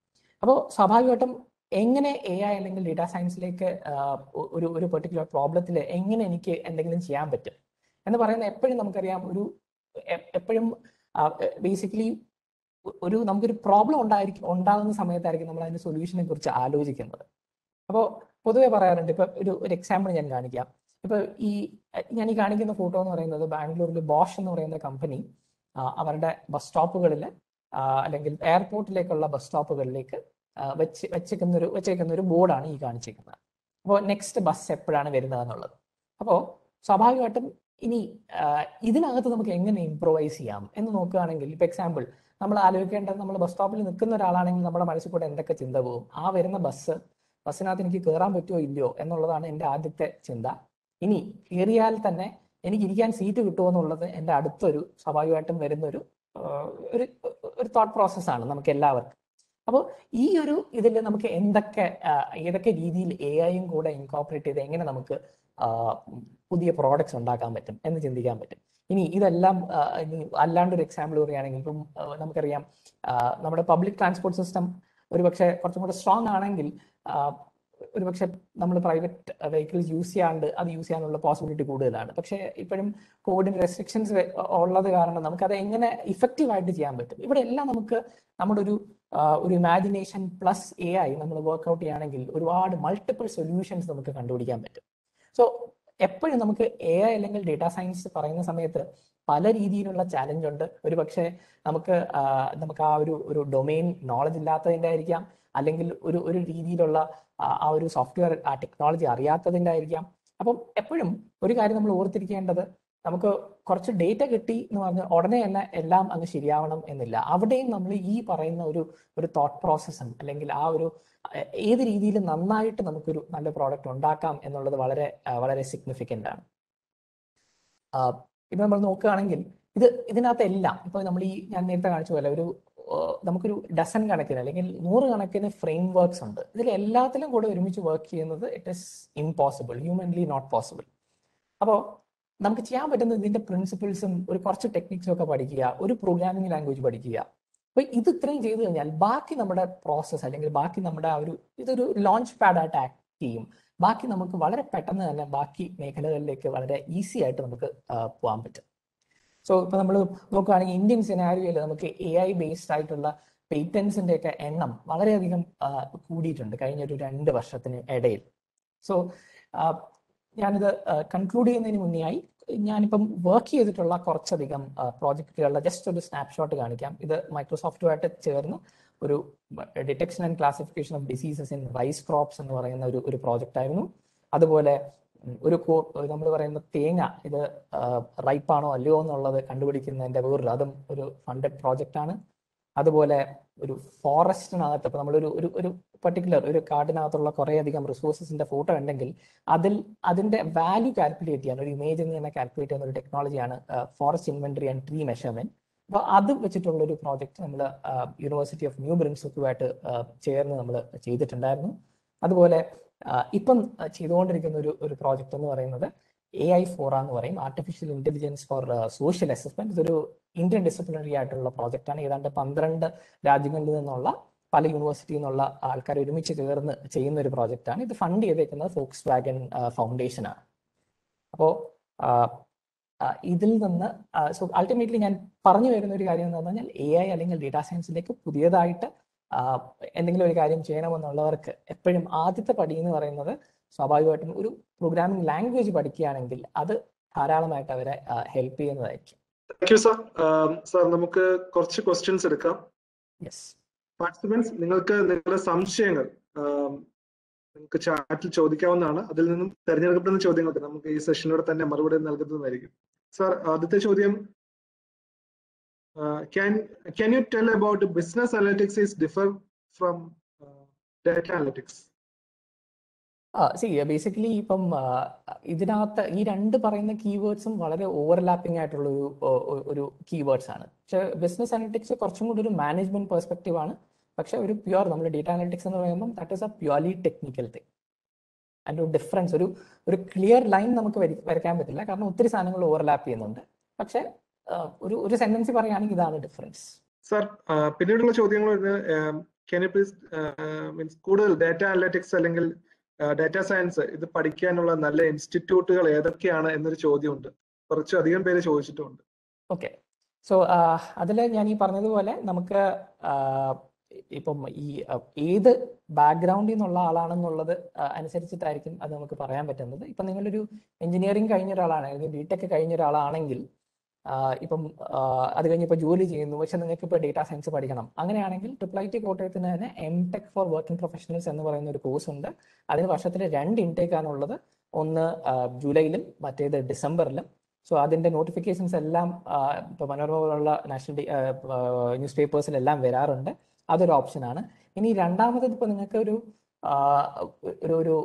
അപ്പോൾ സ്വാഭാവികമായിട്ടും എങ്ങനെ എ ഐ അല്ലെങ്കിൽ ഡേറ്റാ സയൻസിലേക്ക് ഒരു ഒരു പെർട്ടിക്കുലർ പ്രോബ്ലത്തിൽ എങ്ങനെ എനിക്ക് എന്തെങ്കിലും ചെയ്യാൻ പറ്റും എന്ന് പറയുന്നത് എപ്പോഴും നമുക്കറിയാം ഒരു എ- എപ്പോഴും ബേസിക്കലി ഒരു നമുക്കൊരു പ്രോബ്ലം ഉണ്ടായിരിക്കും ഉണ്ടാകുന്ന സമയത്തായിരിക്കും നമ്മൾ അതിന്റെ സൊല്യൂഷനെ കുറിച്ച് ആലോചിക്കുന്നത് അപ്പോൾ പൊതുവെ പറയാറുണ്ട് ഇപ്പൊ ഒരു ഒരു എക്സാമ്പിൾ ഞാൻ കാണിക്കാം ഇപ്പൊ ഈ അഹ് ഞാൻ ഈ കാണിക്കുന്ന ഫോട്ടോ എന്ന് പറയുന്നത് ബാംഗ്ലൂരിൽ ബോഷ് എന്ന് പറയുന്ന കമ്പനി അവരുടെ ബസ് സ്റ്റോപ്പുകളിൽ അല്ലെങ്കിൽ എയർപോർട്ടിലേക്കുള്ള ബസ് സ്റ്റോപ്പുകളിലേക്ക് വെച്ച് വെച്ചേക്കുന്ന ഒരു വെച്ചേക്കുന്ന ഒരു ബോർഡാണ് ഈ കാണിച്ചിരിക്കുന്നത് അപ്പോൾ നെക്സ്റ്റ് ബസ് എപ്പോഴാണ് വരുന്നത് എന്നുള്ളത് അപ്പോൾ സ്വാഭാവികമായിട്ടും ഇനി ആ, ഇതിനകത്ത് നമുക്ക് എങ്ങനെ ഇംപ്രൂവൈസ് ചെയ്യാം എന്ന് നോക്കുകയാണെങ്കിൽ ഇപ്പൊ എക്സാമ്പിൾ നമ്മൾ ആലോചിക്കേണ്ടത് നമ്മൾ ബസ് സ്റ്റോപ്പിൽ നിൽക്കുന്ന ഒരാളാണെങ്കിൽ നമ്മുടെ മനസ്സിൽ കൂടെ എന്തൊക്കെ ചിന്ത പോകും ആ വരുന്ന ബസ് ബസ്സിനകത്ത് എനിക്ക് കയറാൻ പറ്റുമോ ഇല്ലയോ എന്നുള്ളതാണ് എൻ്റെ ആദ്യത്തെ ചിന്ത ഇനി കയറിയാൽ തന്നെ എനിക്ക് ഇരിക്കാൻ സീറ്റ് കിട്ടുമോ എന്നുള്ളത് എൻ്റെ അടുത്തൊരു സ്വാഭാവികമായിട്ടും വരുന്ന ഒരു ഒരു ഒരു തോട്ട് പ്രോസസ്സാണ് നമുക്ക് എല്ലാവർക്കും അപ്പോൾ ഈ ഒരു ഇതിൽ നമുക്ക് എന്തൊക്കെ ആ, ഏതൊക്കെ രീതിയിൽ എ ഐയും കൂടെ ഇൻകോപ്പറേറ്റ് ചെയ്ത് എങ്ങനെ നമുക്ക് ആ, പുതിയ പ്രോഡക്ട്സ് ഉണ്ടാക്കാൻ പറ്റും എന്ന് ചിന്തിക്കാൻ പറ്റും ഇനി ഇതെല്ലാം ആ, ഇനി അല്ലാണ്ട് ഒരു എക്സാമ്പിൾ പറയുകയാണെങ്കിൽ ഇപ്പം ആ, നമുക്കറിയാം ആ, നമ്മുടെ പബ്ലിക് ട്രാൻസ്പോർട്ട് സിസ്റ്റം ഒരുപക്ഷെ കുറച്ചും കൂടെ സ്ട്രോങ് ആണെങ്കിൽ ആ, ഒരുപക്ഷെ നമ്മൾ പ്രൈവറ്റ് വെഹിക്കിൾസ് യൂസ് ചെയ്യാണ്ട് അത് യൂസ് ചെയ്യാനുള്ള പോസിബിലിറ്റി കൂടുതലാണ് പക്ഷേ ഇപ്പോഴും കോവിഡിന് റെസ്ട്രിക്ഷൻസ് ഉള്ളത് കാരണം നമുക്ക് അത് എങ്ങനെ ഇഫക്റ്റീവ് ആയിട്ട് ചെയ്യാൻ പറ്റും ഇവിടെ എല്ലാം നമുക്ക് നമ്മുടെ ഒരു ആ, ഒരു ഇമാജിനേഷൻ പ്ലസ് എ ഐ നമ്മൾ വർക്ക്ഔട്ട് ചെയ്യുകയാണെങ്കിൽ ഒരുപാട് മൾട്ടിപ്പിൾ സൊല്യൂഷൻസ് നമുക്ക് കണ്ടുപിടിക്കാൻ പറ്റും സോ എപ്പോഴും നമുക്ക് എ ഐ അല്ലെങ്കിൽ ഡേറ്റാ സയൻസ് പറയുന്ന സമയത്ത് പല രീതിയിലുള്ള ചാലഞ്ച് ഉണ്ട് ഒരു പക്ഷേ നമുക്ക് ആ, നമുക്ക് ആ ഒരു ഒരു ഡൊമെയിൻ നോളജ് ഇല്ലാത്തതിൻ്റെ ആയിരിക്കാം അല്ലെങ്കിൽ ഒരു ഒരു രീതിയിലുള്ള ആ ആ ഒരു സോഫ്റ്റ്വെയർ ആ ടെക്നോളജി അറിയാത്തതിൻ്റെ ആയിരിക്കാം അപ്പം എപ്പോഴും ഒരു കാര്യം നമ്മൾ ഓർത്തിരിക്കേണ്ടത് നമുക്ക് കുറച്ച് ഡേറ്റ കിട്ടി എന്ന് പറഞ്ഞ് ഉടനെ തന്നെ എല്ലാം അങ്ങ് ശരിയാവണം എന്നില്ല അവിടെയും നമ്മൾ ഈ പറയുന്ന ഒരു ഒരു തോട്ട് പ്രോസസ്സും അല്ലെങ്കിൽ ആ ഒരു അഹ് ഏത് രീതിയിൽ നന്നായിട്ട് നമുക്കൊരു നല്ല പ്രോഡക്റ്റ് ഉണ്ടാക്കാം എന്നുള്ളത് വളരെ അഹ് വളരെ സിഗ്നിഫിക്കൻ്റ് ആണ് ആഹ് ഇപ്പൊ നമ്മൾ നോക്കുകയാണെങ്കിൽ ഇത് ഇതിനകത്ത് എല്ലാം ഇപ്പൊ നമ്മൾ ഈ ഞാൻ നേരത്തെ കാണിച്ച പോലെ ഒരു ആഹ് നമുക്കൊരു ഡസൻ കണക്കിന് അല്ലെങ്കിൽ നൂറ് കണക്കിന് ഫ്രെയിം വർക്ക്സ് ഉണ്ട് ഇതിൽ എല്ലാത്തിലും കൂടെ ഒരുമിച്ച് വർക്ക് ചെയ്യുന്നത് it is impossible humanly not possible അപ്പോൾ നമുക്ക് ചെയ്യാൻ പറ്റുന്നത് ഇതിന്റെ പ്രിൻസിപ്പിൾസും ഒരു കുറച്ച് ടെക്നിക്സും ഒക്കെ പഠിക്കുക ഒരു പ്രോഗ്രാമിംഗ് ലാംഗ്വേജ് പഠിക്കുക അപ്പൊ ഇത് ഇത്രയും ചെയ്തു കഴിഞ്ഞാൽ ബാക്കി നമ്മുടെ പ്രോസസ്സ് അല്ലെങ്കിൽ ബാക്കി നമ്മുടെ ആ ഒരു ഇതൊരു ലോഞ്ച് പാഡായിട്ട് ആക്ട് ചെയ്യും ബാക്കി നമുക്ക് വളരെ പെട്ടെന്ന് തന്നെ ബാക്കി മേഖലകളിലേക്ക് വളരെ ഈസി ആയിട്ട് നമുക്ക് ആ, പോകാൻ പറ്റും സോ ഇപ്പൊ നമ്മൾ നോക്കുകയാണെങ്കിൽ ഇന്ത്യൻ സിനാരിയോയിൽ നമുക്ക് എ ഐ ബേസ്ഡ് ആയിട്ടുള്ള പേറ്റൻസിന്റെ ഒക്കെ എണ്ണം വളരെയധികം ആ, കൂടിയിട്ടുണ്ട് കഴിഞ്ഞ ഒരു രണ്ട് വർഷത്തിന് ഇടയിൽ സോ ഞാനിത് കൺക്ലൂഡ് ചെയ്യുന്നതിന് മുന്നെയായി ഞാനിപ്പം വർക്ക് ചെയ്തിട്ടുള്ള കുറച്ചധികം പ്രോജക്റ്റുകളുടെ ജസ്റ്റ് ഒരു സ്നാപ്ഷോട്ട് കാണിക്കാം ഇത് മൈക്രോസോഫ്റ്റുമായിട്ട് ചേർന്ന് ഒരു detection and classification of diseases in rice crops എന്ന് പറയുന്ന ഒരു ഒരു പ്രോജക്റ്റ് ആയിരുന്നു അതുപോലെ ഉം, ഒരു നമ്മൾ പറയുന്ന തേങ്ങ ഇത് റൈപ്പാണോ അല്ലയോ എന്നുള്ളത് കണ്ടുപിടിക്കുന്നതിന്റെ വേറൊരു അതും ഒരു ഫണ്ടഡ് പ്രോജക്റ്റ് ആണ് അതുപോലെ ഒരു ഫോറസ്റ്റിനകത്ത് ഇപ്പൊ നമ്മളൊരു ഒരു ഒരു പർട്ടിക്കുലർ ഒരു കാടിനകത്തുള്ള കുറേയധികം റിസോഴ്സസിന്റെ ഫോട്ടോ ഉണ്ടെങ്കിൽ അതിൽ അതിന്റെ വാല്യൂ കാൽക്കുലേറ്റ് ചെയ്യാൻ ഒരു ഇമേജിൽ നിന്ന് തന്നെ കാൽക്കുലേറ്റ് ചെയ്യുന്ന ഒരു ടെക്നോളജിയാണ് forest inventory and tree measurement അപ്പോൾ അത് വെച്ചിട്ടുള്ള ഒരു പ്രോജക്റ്റ് നമ്മൾ യൂണിവേഴ്സിറ്റി ഓഫ് ന്യൂ ബ്രിൻസുമായിട്ട് ചേർന്ന് നമ്മൾ ചെയ്തിട്ടുണ്ടായിരുന്നു അതുപോലെ ആ, ഇപ്പം ആ, ചെയ്തുകൊണ്ടിരിക്കുന്ന ഒരു ഒരു പ്രോജക്റ്റ് എന്ന് പറയുന്നത് എ ഐ ഫോർ എന്ന് പറയും artificial intelligence for social assessment ഇതൊരു ഇന്ത്യൻ ഡിസിപ്ലിനറി ആയിട്ടുള്ള പ്രോജക്റ്റ് ആണ് ഏതാണ്ട് പന്ത്രണ്ട് രാജ്യങ്ങളിൽ നിന്നുള്ള പല യൂണിവേഴ്സിറ്റിയിൽ നിന്നുള്ള ആൾക്കാർ ഒരുമിച്ച് ചേർന്ന് ചെയ്യുന്ന ഒരു പ്രോജക്റ്റ് ആണ് ഇത് ഫണ്ട് ചെയ്തേക്കുന്നത് ഫോക്സ് വാഗൻ ഫൗണ്ടേഷൻ ആണ് അപ്പോൾ ഇതിൽ നിന്ന് സോ അൾട്ടിമേറ്റ്ലി ഞാൻ പറഞ്ഞു വരുന്ന ഒരു കാര്യം എന്ന് പറഞ്ഞാൽ എ ഐ അല്ലെങ്കിൽ ഡേറ്റാ സയൻസിലേക്ക് പുതിയതായിട്ട് ആ, എന്തെങ്കിലും ഒരു കാര്യം ചെയ്യണമെന്നുള്ളവർക്ക് എപ്പോഴും ആദ്യത്തെ പടി എന്ന് പറയുന്നത് സ്വാഭാവികമായിട്ടും ഒരു പ്രോഗ്രാമിംഗ് ലാംഗ്വേജ് പഠിക്കുകയാണെങ്കിൽ അത് ധാരാളമായിട്ട് അവരെ ഹെൽപ്പ് ചെയ്യുന്നതായിരിക്കും താങ്ക് യു സാർ സാർ നമുക്ക് കുറച്ച് ക്വസ്റ്റ്യൻസ് എടുക്കാം യെസ് പാർട്ടിസിപ്പൻസ് നിങ്ങൾക്ക് നിങ്ങളുടെ സംശയങ്ങൾ ആം, നിങ്ങൾക്ക് ചാറ്റിൽ ചോദിക്കാവുന്നതാണ് അതിൽ നിന്നും തെരഞ്ഞെടുക്കപ്പെടുന്ന ചോദ്യങ്ങൾക്ക് നമുക്ക് ഈ സെഷനിലൂടെ തന്നെ മറുപടി നൽകുന്നതായിരിക്കും സാർ ആദ്യത്തെ ചോദ്യം can can you tell about business analytics is differ from data analytics ആ സി ബേസിക്കലി ഇപ്പം ആ, ഇതിനകത്ത് ഈ രണ്ട് പറയുന്ന കീവേഡ്സും വളരെ ഓവർലാപ്പിംഗ് ആയിട്ടുള്ള ഒരു ഒ- ഒരു കീവേഡ്സ് ആണ് പക്ഷെ ബിസിനസ് അനലിറ്റിക്സ് കുറച്ചും കൂടി ഒരു മാനേജ്മെന്റ് പെർസ്പെക്റ്റീവ് ആണ് പക്ഷെ ഒരു പ്യുവർ നമ്മൾ ഡേറ്റ അനലിറ്റിക്സ് എന്ന് പറയുമ്പോൾ that is a purely technical thing അതിൻ്റെ ഒരു ഡിഫറൻസ് ഒരു ഒരു ക്ലിയർ ലൈൻ നമുക്ക് വരി- വരയ്ക്കാൻ പറ്റില്ല കാരണം ഒത്തിരി സാധനങ്ങൾ ഓവർലാപ്പ് ചെയ്യുന്നുണ്ട് പക്ഷെ ആ, ഒരു ഒരു സെന്റൻസ് പറയുകയാണെങ്കിൽ ഇതാണ് ഡിഫറൻസ് സാർ പിന്നീടുള്ള ചോദ്യങ്ങൾ വരുന്നത് കെൻ യു പ്ലീസ് മീൻസ് കൂടുതൽ ഡാറ്റ അനലറ്റിക്സ് അല്ലെങ്കിൽ ഡാറ്റ സയൻസ് ഇത് പഠിക്കാനുള്ള നല്ല ഇൻസ്റ്റിറ്റ്യൂട്ടുകൾ ഏതൊക്കെയാണ് എന്നൊരു ചോദ്യമുണ്ട് കുറച്ചധികം പേര് ചോദിച്ചിട്ടുമുണ്ട് ഓക്കെ സോ അതിൽ ഞാൻ ഈ പറഞ്ഞതുപോലെ നമുക്ക് ഇപ്പം ഈ ഏത് ബാക്ക്ഗ്രൗണ്ടിൽ നിന്നുള്ള ആളാണെന്നുള്ളത് അനുസരിച്ചിട്ടായിരിക്കും അത് നമുക്ക് പറയാൻ പറ്റുന്നത് ഇപ്പം നിങ്ങളൊരു എഞ്ചിനീയറിംഗ് കഴിഞ്ഞ ഒരാളാണ് അല്ലെങ്കിൽ ബിടെക് കഴിഞ്ഞ ഒരാളാണെങ്കിൽ ഇപ്പം അത് കഴിഞ്ഞ് ഇപ്പോൾ ജോലി ചെയ്യുന്നു പക്ഷെ നിങ്ങൾക്ക് ഇപ്പോൾ ഡേറ്റാ സയൻസ് പഠിക്കണം അങ്ങനെയാണെങ്കിൽ ട്രിപ്പിൾ ഐ ടി കോട്ടയത്തിന് തന്നെ M tech for working professionals എന്ന് പറയുന്ന ഒരു കോഴ്സ് ഉണ്ട് അതിന് വർഷത്തിൽ രണ്ട് ഇൻടേക്ക് ആണുള്ളത് ഒന്ന് ജൂലൈയിലും മറ്റേത് ഡിസംബറിലും സോ അതിന്റെ നോട്ടിഫിക്കേഷൻസ് എല്ലാം ഇപ്പോൾ മനോരമ പോലുള്ള നാഷണൽ ന്യൂസ് പേപ്പേഴ്സിലെല്ലാം വരാറുണ്ട് അതൊരു ഓപ്ഷനാണ് ഇനി രണ്ടാമത്തത് ഇപ്പോൾ നിങ്ങൾക്ക് ഒരു ഒരു ഒരു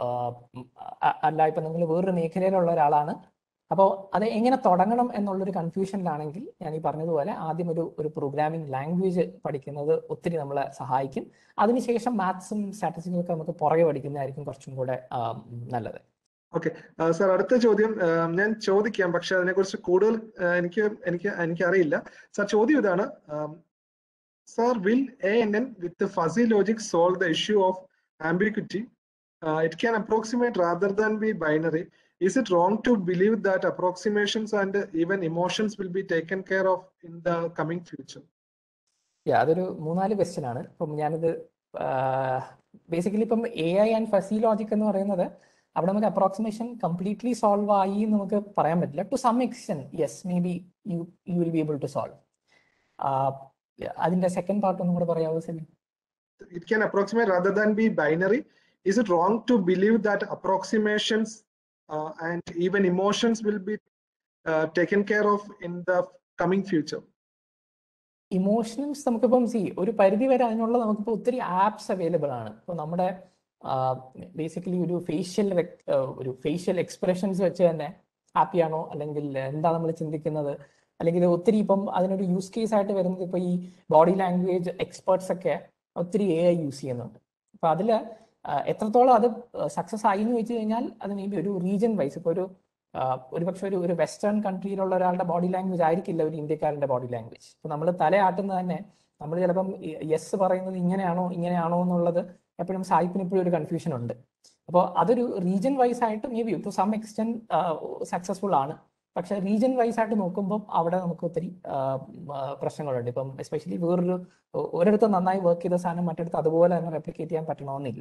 അല്ല ഇപ്പം നിങ്ങൾ വേറൊരു മേഖലയിലുള്ള ഒരാളാണ് അപ്പോൾ അത് എങ്ങനെ തുടങ്ങണം എന്നുള്ളൊരു കൺഫ്യൂഷനിലാണെങ്കിൽ ഞാൻ ഈ പറഞ്ഞതുപോലെ ആദ്യം ഒരു ഒരു പ്രോഗ്രാമിംഗ് ലാംഗ്വേജ് പഠിക്കുന്നത് ഒത്തിരി നമ്മളെ സഹായിക്കും അതിനുശേഷം മാത്സും സ്റ്റാറ്റിസ്റ്റിക്സും ഒക്കെ നമുക്ക് പുറകെ പഠിക്കുന്നതായിരിക്കും കുറച്ചും കൂടെ നല്ലത് ഓക്കെ സാർ അടുത്ത ചോദ്യം ഞാൻ ചോദിക്കാം പക്ഷെ അതിനെക്കുറിച്ച് കൂടുതൽ എനിക്ക് എനിക്ക് എനിക്കറിയില്ല സാർ ചോദ്യം ഇതാണ് sir will A N N with fuzzy logic solve the issue of ambiguity it can approximate rather than be binary is it wrong to believe that approximations and even emotions will be taken care of in the coming future അതൊരു മൂന്നാല് question ആണ് ഇപ്പം ഞാനിത് basically ഇപ്പം A I and fuzzy logic എന്ന് പറയുന്നത് അവിടെ നമുക്ക് അപ്രോക്സിമേഷൻ കംപ്ലീറ്റ്ലി സോൾവ് ആയി എന്ന് നമുക്ക് പറയാൻ പറ്റില്ല to some extent yes maybe you you will be able to solve അതിന്റെ സെക്കൻഡ് പാർട്ട് ഒന്നും കൂടെ പറയാമോ semi it can approximate rather than be binary is it wrong to believe that approximations uh, and even emotions will be uh, taken care of in the coming future emotions നമുക്കിപ്പം see ഒരു പരിധി വരെ അതിനുള്ള നമുക്കിപ്പോൾ ഒത്തിരി apps available ആണ് ഇപ്പോൾ നമ്മുടെ ബേസിക്കലി ഒരു ഫേഷ്യൽ ഒരു ഫേഷ്യൽ എക്സ്പ്രഷൻസ് വെച്ച് തന്നെ ഹാപ്പിയാണോ അല്ലെങ്കിൽ എന്താ നമ്മൾ ചിന്തിക്കുന്നത് അല്ലെങ്കിൽ ഒത്തിരി ഇപ്പം അതിനൊരു യൂസ് കേസ് ആയിട്ട് വരുന്നത് ഇപ്പോൾ ഈ ബോഡി ലാംഗ്വേജ് എക്സ്പേർട്സ് ഒക്കെ ഒത്തിരി എ ഐ യൂസ് ചെയ്യുന്നുണ്ട് അപ്പോൾ അതിൽ എത്രത്തോളം അത് സക്സസ് ആയി എന്ന് വെച്ച് കഴിഞ്ഞാൽ അത് മേ ബി ഒരു റീജിയൻ വൈസ് ഇപ്പോൾ ഒരു ഒരുപക്ഷെ ഒരു ഒരു വെസ്റ്റേൺ കൺട്രിയിലുള്ള ഒരാളുടെ ബോഡി ലാംഗ്വേജ് ആയിരിക്കില്ല ഒരു ഇന്ത്യക്കാരന്റെ ബോഡി ലാംഗ്വേജ് ഇപ്പൊ നമ്മൾ തലയാട്ടുന്നത് തന്നെ നമ്മൾ ചിലപ്പം യെസ് പറയുന്നത് ഇങ്ങനെയാണോ ഇങ്ങനെയാണോ എന്നുള്ളത് എപ്പോഴും സായിപ്പിന് ഇപ്പോഴും ഒരു കൺഫ്യൂഷൻ ഉണ്ട് അപ്പോൾ അതൊരു റീജിയൻ വൈസ് ആയിട്ട് maybe to some extent successful ആണ് പക്ഷെ റീജിയൻ വൈസ് ആയിട്ട് നോക്കുമ്പോൾ അവിടെ നമുക്ക് ഒത്തിരി പ്രശ്നങ്ങളുണ്ട് ഇപ്പം എസ്പെഷ്യലി വേറൊരു ഒരിടത്ത് നന്നായി വർക്ക് ചെയ്ത സാധനം മറ്റിടത്ത് അതുപോലെ തന്നെ റെപ്ലിക്കേറ്റ് ചെയ്യാൻ പറ്റണമെന്നില്ല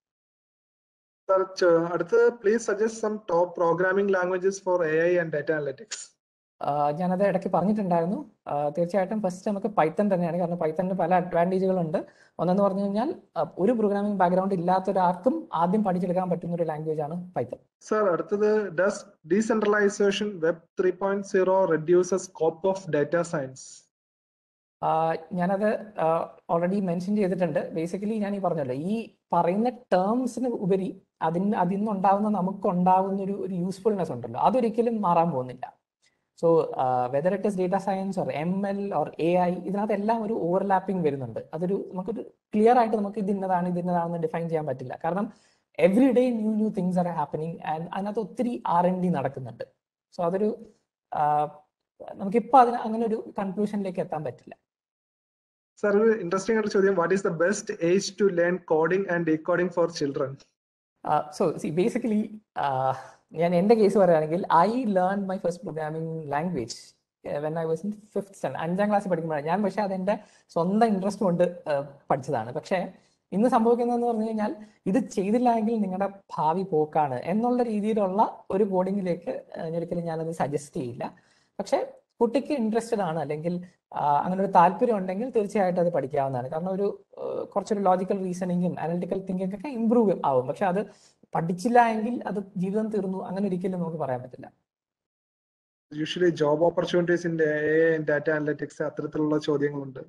Sir, അടുത്ത് please suggest some top programming languages for A I and data analytics ഞാനത് ഇടയ്ക്ക് പറഞ്ഞിട്ടുണ്ടായിരുന്നു തീർച്ചയായിട്ടും ഫസ്റ്റ് നമുക്ക് പൈത്തൺ തന്നെയാണ് കാരണം പൈത്തണിന് പല അഡ്വാൻറ്റേജുകളുണ്ട് ഒന്നെന്ന് പറഞ്ഞു കഴിഞ്ഞാൽ ഒരു പ്രോഗ്രാമിംഗ് ബാക്ക്ഗ്രൗണ്ട് ഇല്ലാത്ത ഒരാൾക്കും ആദ്യം പഠിച്ചെടുക്കാൻ പറ്റുന്ന ഒരു ലാംഗ്വേജ് ആണ് പൈത്തൺ സർ അടുത്തത് does decentralisation web three point zero reduces scope of data science ഞാനത് ഓൾറെഡി മെൻഷൻ ചെയ്തിട്ടുണ്ട് ബേസിക്കലി ഞാൻ ഈ പറഞ്ഞല്ലോ ഈ പറയുന്ന ടേംസിന് ഉപരി അതിന് അതിൽ നിന്നുണ്ടാവുന്ന നമുക്കുണ്ടാവുന്ന ഒരു ഒരു യൂസ്ഫുൾനെസ് ഉണ്ടല്ലോ അതൊരിക്കലും മാറാൻ പോകുന്നില്ല so whether it is data science or M L or A I ഇതിനകത്ത് എല്ലാം ഒരു ഓവർലാപ്പിംഗ് വരുന്നുണ്ട് അതൊരു നമുക്കൊരു ക്ലിയർ ആയിട്ട് നമുക്ക് ഇത് ഇന്നതാണ് ഇത് ഇന്നതാണെന്ന് ഡിഫൈൻ ചെയ്യാൻ പറ്റില്ല കാരണം every day new new things are happening and അതിനകത്ത് ഒത്തിരി ആർ എൻ ഡി നടക്കുന്നുണ്ട് സോ അതൊരു നമുക്കിപ്പോൾ അതിന് അങ്ങനെ ഒരു കൺക്ലൂഷനിലേക്ക് എത്താൻ പറ്റില്ല സർ ഒരു ഇൻട്രസ്റ്റിംഗ് ആയിട്ട് ചോദ്യം what is the best age to learn coding and decoding for children so see basically ഞാൻ എൻ്റെ കേസ് പറയുകയാണെങ്കിൽ I learn my first programming language when I was in fifth stand അഞ്ചാം ക്ലാസ്സിൽ പഠിക്കുമ്പോഴാണ് ഞാൻ പക്ഷേ അതെൻ്റെ സ്വന്തം ഇൻട്രസ്റ്റ് കൊണ്ട് പഠിച്ചതാണ് പക്ഷേ ഇന്ന് സംഭവിക്കുന്നതെന്ന് പറഞ്ഞു കഴിഞ്ഞാൽ ഇത് ചെയ്തില്ലെങ്കിൽ നിങ്ങളുടെ ഭാവി പോക്കാണ് എന്നുള്ള രീതിയിലുള്ള ഒരു കോഡിങ്ങിലേക്ക് ഒരിക്കലും ഞാനത് സജസ്റ്റ് ചെയ്യില്ല പക്ഷേ കുട്ടിക്ക് ഇൻട്രസ്റ്റഡ് ആണ് അല്ലെങ്കിൽ അങ്ങനെ ഒരു താല്പര്യം ഉണ്ടെങ്കിൽ തീർച്ചയായിട്ടും അത് പഠിക്കാവുന്നതാണ് കാരണം ഒരു കുറച്ചൊരു ലോജിക്കൽ റീസണിങ്ങും അനലിറ്റിക്കൽ തിങ്കിങ് ഒക്കെ ഇമ്പ്രൂവ് ആവും പക്ഷെ അത് പഠിച്ചില്ല എങ്കിൽ അത് ജീവിതം തീർന്നു അങ്ങനെ ഒരിക്കലും നമുക്ക് പറയാൻ പറ്റില്ല യൂഷ്വലി ജോബ് ഓപ്പർച്യൂണിറ്റീസിന്റെ ഡാറ്റ അനലിറ്റിക്സ് അത്തരത്തിലുള്ള ചോദ്യങ്ങളുണ്ട്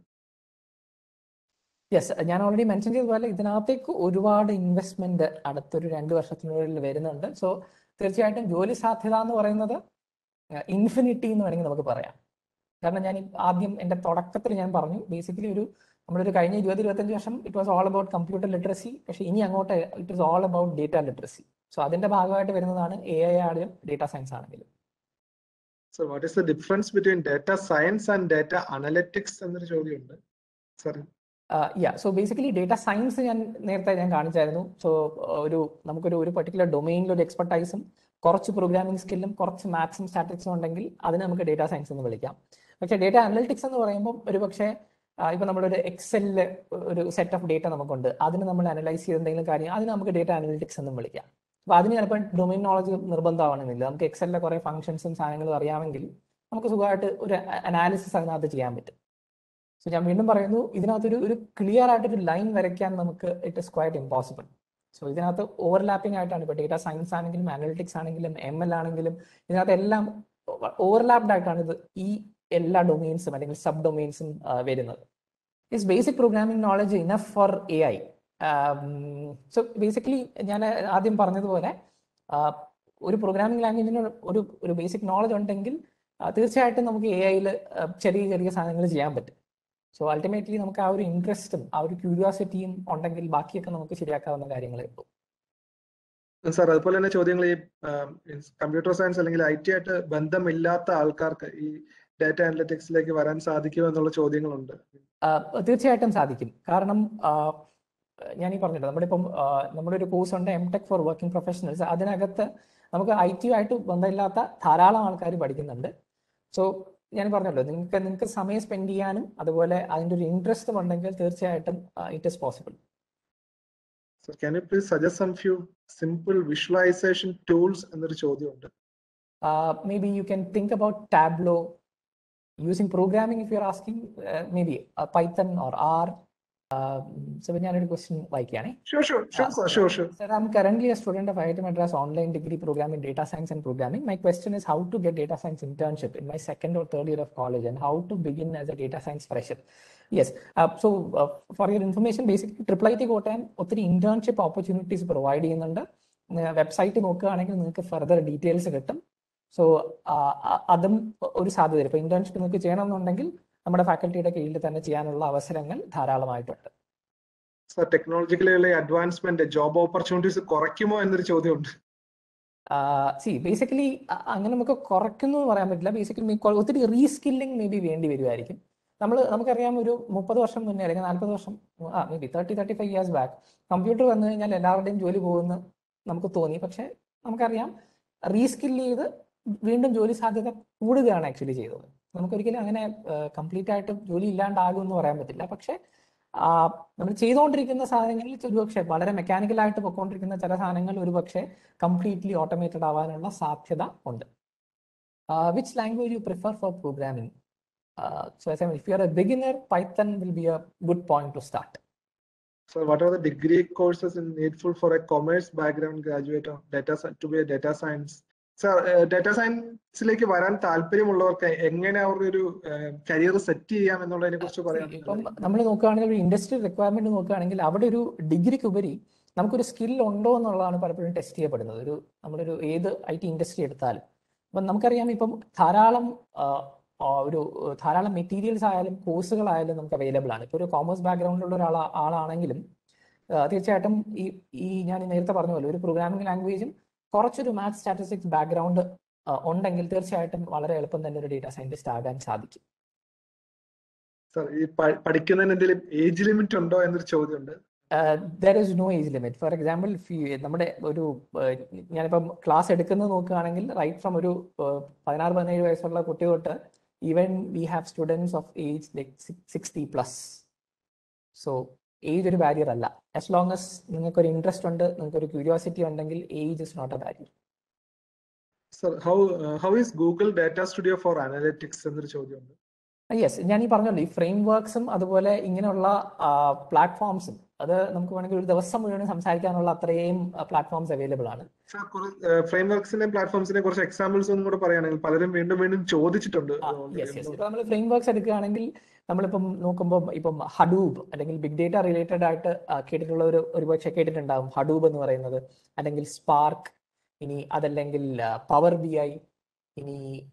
യെസ് ഞാൻ ഓൾറെഡി മെൻഷൻ ചെയ്തതുപോലെ ഇതിനകത്തേക്ക് ഒരുപാട് ഇൻവെസ്റ്റ്മെന്റ് അടുത്തൊരു രണ്ട് വർഷത്തിനുള്ളിൽ വരുന്നുണ്ട് സോ തീർച്ചയായിട്ടും ജോലി സാധ്യത എന്ന് പറയുന്നത് ഇൻഫിനിറ്റി എന്ന് വേണമെങ്കിൽ നമുക്ക് പറയാം കാരണം ഞാൻ ആദ്യം എൻ്റെ തുടക്കത്തിൽ ഞാൻ പറഞ്ഞു ബേസിക്കലി ഒരു നമ്മളൊരു കഴിഞ്ഞ ഇരുപത് ഇരുപത്തഞ്ച് വർഷം it was all about computer literacy പക്ഷേ ഇനി അങ്ങോട്ട് it is all about data literacy so അതിന്റെ ഭാഗമായിട്ട് വരുന്നതാണ് എ ഐ ആണെങ്കിലും ഡേറ്റ സയൻസ് ആണെങ്കിലും so what is the difference between data science and data analytics എന്നൊരു ചോദ്യമുണ്ട് sir yeah so basically data science ഞാൻ നേരത്തെ ഞാൻ കാണിച്ചായിരുന്നു സോ ഒരു നമുക്കൊരു ഒരു പെർട്ടിക്കുലർ ഡൊമൈനിൽ ഒരു എക്സ്പെർട്ടൈസും കുറച്ച് പ്രോഗ്രാമിംഗ് സ്കില്ലും കുറച്ച് മാത്സും സ്റ്റാറ്റിക്സും ഉണ്ടെങ്കിൽ അതിന് നമുക്ക് ഡേറ്റ സയൻസ് എന്ന് വിളിക്കാം പക്ഷേ ഡേറ്റ അനലിറ്റിക്സ് എന്ന് പറയുമ്പോൾ ഒരു പക്ഷേ ഇപ്പൊ നമ്മളൊരു എക്സലില് ഒരു സെറ്റ് ഓഫ് ഡേറ്റ നമുക്കുണ്ട് അതിന് നമ്മൾ അനലൈസ് ചെയ്ത എന്തെങ്കിലും കാര്യം അതിന് നമുക്ക് ഡേറ്റ അനലിറ്റിക്സ് എന്നും വിളിക്കാം അപ്പൊ അതിന് ചിലപ്പോൾ ഡൊമൈൻ നോളജ് നിർബന്ധമാവണമെന്നില്ല നമുക്ക് എക്സലിലെ കുറെ ഫംഗ്ഷൻസും സാധനങ്ങളും അറിയാമെങ്കിൽ നമുക്ക് സുഖമായിട്ട് ഒരു അനാലിസിസ് അതിനകത്ത് ചെയ്യാൻ പറ്റും സോ ഞാൻ വീണ്ടും പറയുന്നു ഇതിനകത്തൊരു ഒരു ക്ലിയർ ആയിട്ടൊരു ലൈൻ വരയ്ക്കാൻ നമുക്ക് it is quite impossible so ഇതിനകത്ത് ഓവർലാപ്പിംഗ് ആയിട്ടാണ് ഇപ്പോൾ ഡേറ്റ സയൻസ് ആണെങ്കിലും അനലിറ്റിക്സ് ആണെങ്കിലും എം എൽ ആണെങ്കിലും ഇതിനകത്ത് എല്ലാം ഓവർലാപ്ഡ് ആയിട്ടാണ് ഇത് ഈ എല്ലാ ഡൊമെയിൻസും അല്ലെങ്കിൽ സബ് ഡൊമെയിൻസും വരുന്നത് is basic programming knowledge enough for A I so basically ഞാൻ ആദ്യം പറഞ്ഞതുപോലെ ഒരു പ്രോഗ്രാമിംഗ് ലാംഗ്വേജിന് ഒരു ഒരു ബേസിക് നോളജ് ഉണ്ടെങ്കിൽ തീർച്ചയായിട്ടും നമുക്ക് എ ഐയിൽ ചെറിയ ചെറിയ സാധനങ്ങൾ ചെയ്യാൻ പറ്റും സോ അൾട്ടിമേറ്റ്ലി നമുക്ക് ആ ഒരു ഇൻട്രസ്റ്റും ആ ഒരു ക്യൂരിയോസിറ്റിയും ഉണ്ടെങ്കിൽ ബാക്കിയൊക്കെ നമുക്ക് ശരിയാക്കാവുന്ന കാര്യങ്ങളേ ഉള്ളൂ സാർ അതുപോലെ തന്നെ ചോദ്യങ്ങൾ ഈ കമ്പ്യൂട്ടർ സയൻസ് അല്ലെങ്കിൽ ഐ ടി ആയിട്ട് ബന്ധമില്ലാത്ത ആൾക്കാർക്ക് ഈ ഡാറ്റ അനലറ്റിക്സിലേക്ക് വരാൻ സാധിക്കുമോ എന്നുള്ള ചോദ്യങ്ങളുണ്ട് തീർച്ചയായിട്ടും സാധിക്കും കാരണം ഞാൻ ഈ പറഞ്ഞിട്ട് നമ്മുടെ ഇപ്പം നമ്മുടെ ഒരു കോഴ്സ് ഉണ്ട് M tech for working professionals അതിനകത്ത് നമുക്ക് ഐ ടി ആയിട്ട് ബന്ധമില്ലാത്ത ധാരാളം ആൾക്കാർ പഠിക്കുന്നുണ്ട് സോ ഞാൻ പറഞ്ഞല്ലോ നിങ്ങൾക്ക് നിങ്ങൾക്ക് സമയം സ്പെൻഡ് ചെയ്യാനും അതുപോലെ അതിൻ്റെ ഒരു ഇൻട്രസ്റ്റും ഉണ്ടെങ്കിൽ തീർച്ചയായിട്ടും it is possible sir can you please suggest some few simple visualisation tools എന്നൊരു ചോദ്യമുണ്ട് maybe you can think about Tableau using programming if you're asking uh, maybe uh, python or r uh, so ഞാനൊരു question വായിക്കുകയാണേ Sure, sure, sure, sir, sure, sure. Sir, I'm currently a student of IIT Madras online degree program in data science and programming. My question is how to get data science internship in my second or third year of college and how to begin as a data science fresher. Yes, uh, so uh, for your information, basically triple I T Kottayam ഒത്തിരി internship opportunities provide ചെയ്യുന്നുണ്ട് website നോക്കുകയാണെങ്കിൽ നിങ്ങൾക്ക് further details കിട്ടും so അതും ഒരു സാധ്യത ഇപ്പൊ internship നിങ്ങൾക്ക് ചെയ്യണമെന്നുണ്ടെങ്കിൽ നമ്മുടെ ഫാക്കൽറ്റിയുടെ കീഴിൽ തന്നെ ചെയ്യാനുള്ള അവസരങ്ങൾ ധാരാളമായിട്ടുണ്ട് sir technologically advancement job opportunities കുറയ്ക്കുമോ എന്നൊരു ചോദ്യമുണ്ട് സി ബേസിക്കലി അങ്ങനെ നമുക്ക് കുറയ്ക്കുന്നു എന്ന് പറയാൻ പറ്റില്ല ബേസിക്കലി ഒത്തിരി റീസ്കില്ലിംഗ് മേ ബി വേണ്ടി വരുമായിരിക്കും നമ്മൾ നമുക്കറിയാം ഒരു മുപ്പത് വർഷം മുന്നേ അല്ലെങ്കിൽ നാൽപ്പത് വർഷം ആ maybe thirty thirty five years back computer വന്നു കഴിഞ്ഞാൽ എല്ലാവരുടെയും ജോലി പോകുമെന്ന് നമുക്ക് തോന്നി പക്ഷെ നമുക്കറിയാം റീസ്കില്ല് ചെയ്ത് വീണ്ടും ജോലി സാധ്യത കൂടുകയാണ് ആക്ച്വലി ചെയ്തത് നമുക്കൊരിക്കലും അങ്ങനെ കംപ്ലീറ്റ് ആയിട്ട് ജോലി ഇല്ലാണ്ടാകും എന്ന് പറയാൻ പറ്റില്ല പക്ഷെ നമ്മൾ ചെയ്തുകൊണ്ടിരിക്കുന്ന സാധനങ്ങളിൽ ഒരുപക്ഷെ വളരെ മെക്കാനിക്കൽ ആയിട്ട് പൊയ്ക്കൊണ്ടിരിക്കുന്ന ചില സാധനങ്ങൾ ഒരുപക്ഷെ കംപ്ലീറ്റ്ലി ഓട്ടോമേറ്റഡ് ആവാനുള്ള സാധ്യത ഉണ്ട് which language you prefer for programming so if you are a beginner Python will be a good point to start So what are the degree courses needful for a commerce background graduate of data to be a data science sir data സയൻസിലേക്ക് വരാൻ താല്പര്യമുള്ളവർക്ക് എങ്ങനെ അവരുടെ ഒരു career set ചെയ്യാം എന്നുള്ളതിനെ കുറിച്ച് പറയാം ഇപ്പം നമ്മൾ നോക്കുകയാണെങ്കിൽ ഒരു ഇൻഡസ്ട്രി റിക്വയർമെന്റ് നോക്കുകയാണെങ്കിൽ അവിടെ ഒരു ഡിഗ്രിക്ക് ഉപരി നമുക്കൊരു സ്കിൽ ഉണ്ടോ എന്നുള്ളതാണ് പലപ്പോഴും ടെസ്റ്റ് ചെയ്യപ്പെടുന്നത് ഒരു നമ്മളൊരു ഏത് ഐ ടി ഇൻഡസ്ട്രി എടുത്താലും അപ്പം നമുക്കറിയാം ഇപ്പം ധാരാളം ഒരു ധാരാളം മെറ്റീരിയൽസ് ആയാലും കോഴ്സുകളായാലും നമുക്ക് അവൈലബിൾ ആണ് ഇപ്പോൾ ഒരു കോമേഴ്സ് ബാക്ക്ഗ്രൗണ്ടിലുള്ള ഒരാൾ ആളാണെങ്കിലും തീർച്ചയായിട്ടും ഈ ഈ ഞാൻ നേരത്തെ പറഞ്ഞ പോലെ ഒരു പ്രോഗ്രാമിംഗ് ലാംഗ്വേജും കുറച്ചൊരു മാത്സ് സ്റ്റാറ്റിസ്റ്റിക്സ് ബാക്ക്ഗ്രൗണ്ട് ഉണ്ടെങ്കിൽ തീർച്ചയായിട്ടും വളരെ എളുപ്പം തന്നെ ഒരു ഡേറ്റാ സയന്റിസ്റ്റ് ആകാൻ സാധിക്കും സർ ഈ പഠിക്കുന്നതിന് എന്തെങ്കിലും ഏജ് ലിമിറ്റ് ഉണ്ടോ എന്നൊരു ചോദ്യമുണ്ട് there is no age limit for example നമ്മുടെ ഒരു ഞാനിപ്പം ക്ലാസ് എടുക്കുന്നത് നോക്കുകയാണെങ്കിൽ റൈറ്റ് ഫ്രം ഒരു പതിനാറ് പതിനേഴ് വയസ്സുള്ള കുട്ടി തൊട്ട് even we have students of age like sixty plus so age ഒരു ബാരിയർ അല്ല ആസ് ലോങ് എസ് നിങ്ങൾക്ക് ഒരു ഇൻട്രസ്റ്റ് ഉണ്ട് നിങ്ങൾക്ക് ഒരു ക്യൂരിയോസിറ്റി ഉണ്ടെങ്കിൽ age is not a barrier sir how how is Google data studio for analytics എന്നൊരു ചോദ്യമുണ്ട് യെസ് ഞാൻ ഈ പറഞ്ഞല്ലോ ഈ ഫ്രെയിം വർക്ക്സും അതുപോലെ ഇങ്ങനെയുള്ള പ്ലാറ്റ്ഫോംസും അത് നമുക്ക് വേണമെങ്കിൽ ഒരു ദിവസം മുഴുവൻ സംസാരിക്കാനുള്ള അത്രയും പ്ലാറ്റ്ഫോംസ് അവൈലബിൾ ആണ് ഫ്രെയിം വർക്സിന്റെ പ്ലാറ്റ്ഫോംസിനെ കുറച്ച് എക്സാമ്പിൾസ് ഒന്നും കൂടെ പറയുകയാണെങ്കിൽ പലരും വീണ്ടും വീണ്ടും ചോദിച്ചിട്ടുണ്ട് യെസ് യെസ് ഇപ്പൊ നമ്മൾ ഫ്രെയിം വർക്ക്സ് എടുക്കുകയാണെങ്കിൽ നമ്മളിപ്പം നോക്കുമ്പോൾ ഇപ്പം ഹഡൂബ് അല്ലെങ്കിൽ ബിഗ് ഡേറ്റ റിലേറ്റഡ് ആയിട്ട് കേട്ടിട്ടുള്ള ഒരു ഒരുപക്ഷെ കേട്ടിട്ടുണ്ടാവും ഹഡൂബ് എന്ന് പറയുന്നത് അല്ലെങ്കിൽ സ്പാർക്ക് ഇനി അതല്ലെങ്കിൽ പവർ ബി ഐ ഇനി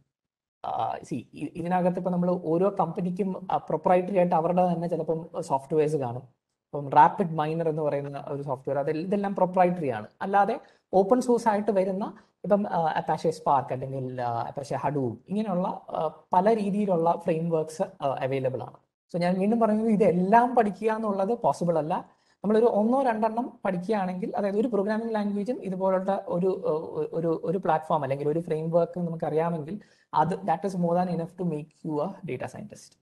സി ഇതിനകത്ത് ഇപ്പം നമ്മൾ ഓരോ കമ്പനിക്കും പ്രൊപ്പറൈറ്ററി ആയിട്ട് അവരുടെ തന്നെ ചിലപ്പം സോഫ്റ്റ്വെയർസ് കാണും ഇപ്പം റാപ്പിഡ് മൈനർ എന്ന് പറയുന്ന ഒരു സോഫ്റ്റ്വെയർ അത് ഇതെല്ലാം പ്രൊപ്പറൈറ്ററി ആണ് അല്ലാതെ ഓപ്പൺ സോഴ്സ് ആയിട്ട് വരുന്ന ഇപ്പം അപ്പാഷെ സ്പാർക്ക് അല്ലെങ്കിൽ അപ്പാഷെ ഹഡൂബ് ഇങ്ങനെയുള്ള പല രീതിയിലുള്ള ഫ്രെയിം വർക്ക്സ് അവൈലബിൾ ആണ് സോ ഞാൻ വീണ്ടും പറയുന്നത് ഇതെല്ലാം പഠിക്കുക എന്നുള്ളത് പോസിബിൾ അല്ല നമ്മളൊരു ഒന്നോ രണ്ടെണ്ണം പഠിക്കുകയാണെങ്കിൽ അതായത് ഒരു പ്രോഗ്രാമിംഗ് ലാംഗ്വേജും ഇതുപോലുള്ള ഒരു ഏഹ്, ഒരു ഒരു പ്ലാറ്റ്ഫോം അല്ലെങ്കിൽ ഒരു ഫ്രെയിം വർക്ക് നമുക്ക് അറിയാമെങ്കിൽ അത് that is more than enough to make you a data scientist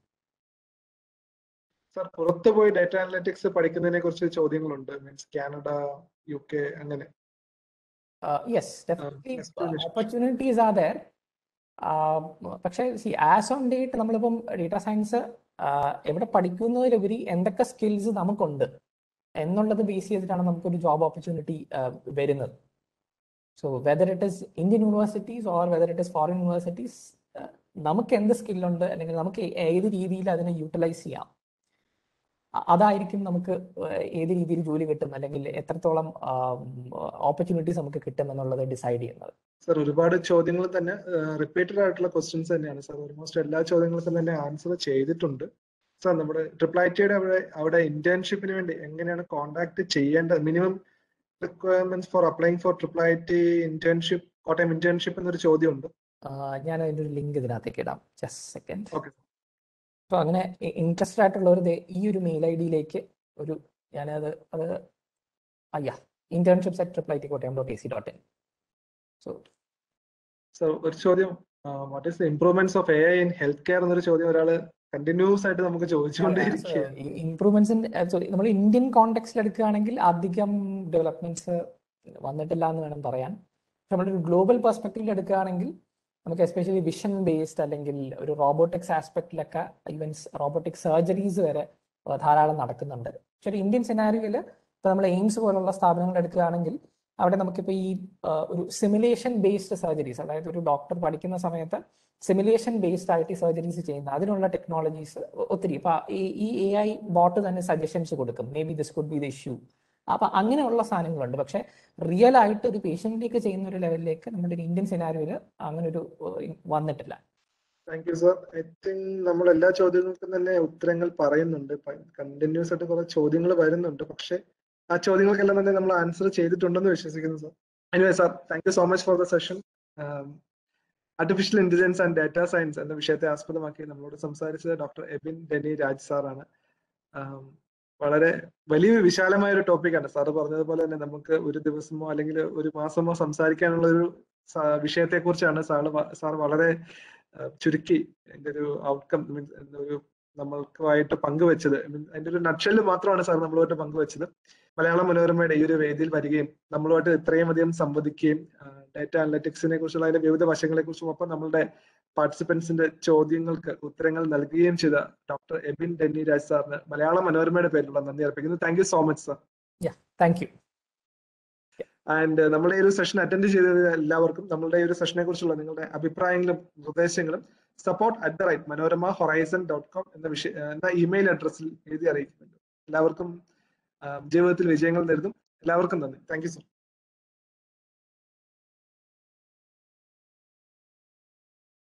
sir പുറത്തു പോയി ഡാറ്റ അനലിറ്റിക്സ് പഠിക്കുന്നതിനെ കുറിച്ച് ചോദ്യങ്ങളുണ്ട് മീൻസ് കാനഡ യു കെ അങ്ങനെ yes definitely explanation. Opportunities are there പക്ഷേ സി ആസ് ഓൺ ഡേറ്റ് നമ്മളിപ്പം ഡേറ്റ സയൻസ് എവിടെ പഠിക്കുന്നതിലുപരി എന്തൊക്കെ സ്കിൽസ് നമുക്കുണ്ട് എന്നുള്ളത് ബേസ് ചെയ്തിട്ടാണ് നമുക്കൊരു ജോബ് ഓപ്പർച്യൂണിറ്റി വരുന്നത് so whether it is Indian universities or whether it is foreign universities നമുക്ക് എന്ത് സ്കില്ലുണ്ട് അല്ലെങ്കിൽ നമുക്ക് ഏത് രീതിയിൽ അതിനെ യൂട്ടിലൈസ് ചെയ്യാം അ- അതായിരിക്കും നമുക്ക് ഏഹ് ഏത് രീതിയിൽ ജോലി കിട്ടും അല്ലെങ്കിൽ എത്രത്തോളം ഓപ്പർച്യൂണിറ്റീസ് നമുക്ക് കിട്ടും എന്നുള്ളത് ഡിസൈഡ് ചെയ്യുന്നത് സർ ഒരുപാട് ചോദ്യങ്ങൾ തന്നെ റിപ്പീറ്റഡ് ആയിട്ടുള്ള ക്വസ്റ്റ്യൻസ് തന്നെയാണ് സർ ഓൾമോസ്റ്റ് എല്ലാ ചോദ്യങ്ങൾക്കും തന്നെ ആൻസർ ചെയ്തിട്ടുണ്ട് സർ നമ്മുടെ ട്രിപ്പിൾ ഐ ടിയുടെ അവിടെ അവിടെ ഇന്റേൺഷിപ്പിന് വേണ്ടി എങ്ങനെയാണ് കോൺടാക്ട് ചെയ്യേണ്ടത് minimum requirements for applying for triple I T internship Kottayam internship എന്നൊരു ചോദ്യമുണ്ട് ആഹ് ഞാൻ അതിൻ്റെ ഒരു ലിങ്ക് ഇതിനകത്തേക്ക് ഇടാം ജസ്റ്റ് സെക്കൻഡ് ഓക്കെ അപ്പോൾ അങ്ങനെ ഇൻട്രസ്റ്റഡ് ആയിട്ടുള്ളവർ ദേ ഈ ഒരു മെയിൽ ഐ ഡിയിലേക്ക് ഒരു ഞാനത് അത് അയ്യാ internships at triple I T Kottayam dot A C dot in so sir ഒരു ചോദ്യം what is the improvements of A I in health care എന്നൊരു ചോദ്യം ഒരാൾ കണ്ടിന്യൂസ് ആയിട്ട് നമുക്ക് ചോദിച്ചുകൊണ്ടേയിരിക്കുകയാണ് ഇംപ്രൂവ്മെന്റ്സ് സോറി നമ്മൾ ഇന്ത്യൻ കോണ്ടെക്സ്റ്റിൽ എടുക്കുകയാണെങ്കിൽ അധികം ഡെവലപ്മെന്റ്സ് വന്നിട്ടില്ല എന്ന് വേണം പറയാൻ പക്ഷെ നമ്മളൊരു ഗ്ലോബൽ പെർസ്പെക്റ്റീവിൽ എടുക്കുകയാണെങ്കിൽ നമുക്ക് എസ്പെഷ്യലി വിഷൻ ബേസ്ഡ് അല്ലെങ്കിൽ ഒരു റോബോട്ടിക്സ് ആസ്പെക്റ്റിലൊക്കെ ഈവൻ റോബോട്ടിക് സർജറീസ് വരെ ഏഹ് ധാരാളം നടക്കുന്നുണ്ട് പക്ഷെ ഒരു ഇന്ത്യൻ സിനാരിയോയിൽ ഇപ്പോൾ നമ്മൾ എയിംസ് പോലുള്ള സ്ഥാപനങ്ങൾ എടുക്കുകയാണെങ്കിൽ അവിടെ നമുക്കിപ്പോൾ ഈ ഏഹ് ഒരു സിമുലേഷൻ ബേസ്ഡ് സർജറീസ് അതായത് ഒരു ഡോക്ടർ പഠിക്കുന്ന സമയത്ത് സിമുലേഷൻ ബേസ്ഡ് ആയിട്ട് ഈ സർജറീസ് ചെയ്യുന്ന അതിനുള്ള ടെക്നോളജീസ് ഒത്തിരി ഇപ്പൊ ഈ- ഈ എ ഐ ബോട്ട് തന്നെ സജഷൻസ് കൊടുക്കും maybe this could be the issue അപ്പൊ അങ്ങനെയുള്ള സാധനങ്ങളുണ്ട് പക്ഷെ റിയൽ ആയിട്ട് ഒരു പേഷ്യന്റിലേക്ക് ചെയ്യുന്ന ഒരു ലെവലിലേക്ക് നമ്മുടെ ഒരു ഇന്ത്യൻ സിനാരിയോയില് അങ്ങനെ ഒരു ഏഹ്, വന്നിട്ടില്ല thank you sir I think നമ്മൾ എല്ലാ ചോദ്യങ്ങൾക്കും തന്നെ ഉത്തരങ്ങൾ പറയുന്നുണ്ട് കണ്ടിന്യൂസ് ആയിട്ട് കുറെ ചോദ്യങ്ങൾ വരുന്നുണ്ട് പക്ഷെ ആ ചോദ്യങ്ങൾക്കെല്ലാം തന്നെ നമ്മൾ ആൻസർ ചെയ്തിട്ടുണ്ടെന്ന് വിശ്വസിക്കുന്നു sir anyway sir thank you so much for the session artificial intelligence and data science എന്ന വിഷയത്തെ ആസ്പദമാക്കി നമ്മളോട് സംസാരിച്ചത് ഡോക്ടർ എബിൻ ഡെനി രാജ് സാറാണ് ആം, വളരെ വലിയ വിശാലമായ ഒരു ടോപ്പിക്കാണ് സാറ് പറഞ്ഞതുപോലെ തന്നെ നമുക്ക് ഒരു ദിവസമോ അല്ലെങ്കിൽ ഒരു മാസമോ സംസാരിക്കാനുള്ള ഒരു വിഷയത്തെ കുറിച്ചാണ് സാറ് സാർ വളരെ ആ, ചുരുക്കി അതിന്റെ ഒരു ഔട്ട്കം മീൻസ് ഒരു നമ്മൾക്കുമായിട്ട് പങ്കുവെച്ചത് I mean, അതിന്റെ ഒരു നക്ഷല് മാത്രമാണ് സാർ നമ്മളുമായിട്ട് പങ്കുവെച്ചത് മലയാള മനോരമയുടെ ഈ ഒരു വേദിയിൽ വരികയും നമ്മളുമായിട്ട് ഇത്രയും അധികം സംവദിക്കുകയും ഡാറ്റ അനലറ്റിക്സിനെ കുറിച്ചുള്ള അതിന്റെ വിവിധ വശങ്ങളെ കുറിച്ചും ഒപ്പം നമ്മളുടെ പാർട്ടിസിപ്പൻസിന്റെ ചോദ്യങ്ങൾക്ക് ഉത്തരങ്ങൾ നൽകുകയും ചെയ്ത ഡോക്ടർ എബിൻ ഡെന്നി രാജ് സാറിന് മലയാള മനോരമയുടെ പേരിലുള്ള നന്ദി അർപ്പിക്കുന്നു thank you so much sir thank you and നമ്മുടെ ഈ ഒരു സെഷൻ അറ്റൻഡ് ചെയ്ത എല്ലാവർക്കും നമ്മളുടെ ഈ ഒരു സെഷനെ കുറിച്ചുള്ള നിങ്ങളുടെ അഭിപ്രായങ്ങളും നിർദ്ദേശങ്ങളും support at the rate Manorama horizon dot com എന്ന വിഷയ എന്ന ഇമെയിൽ അഡ്രസ്സിൽ എഴുതി അറിയിക്കുന്നുണ്ട് എല്ലാവർക്കും ആ, ജീവിതത്തിൽ വിജയങ്ങൾ നേരുന്നു എല്ലാവർക്കും നന്ദി താങ്ക് യു സർ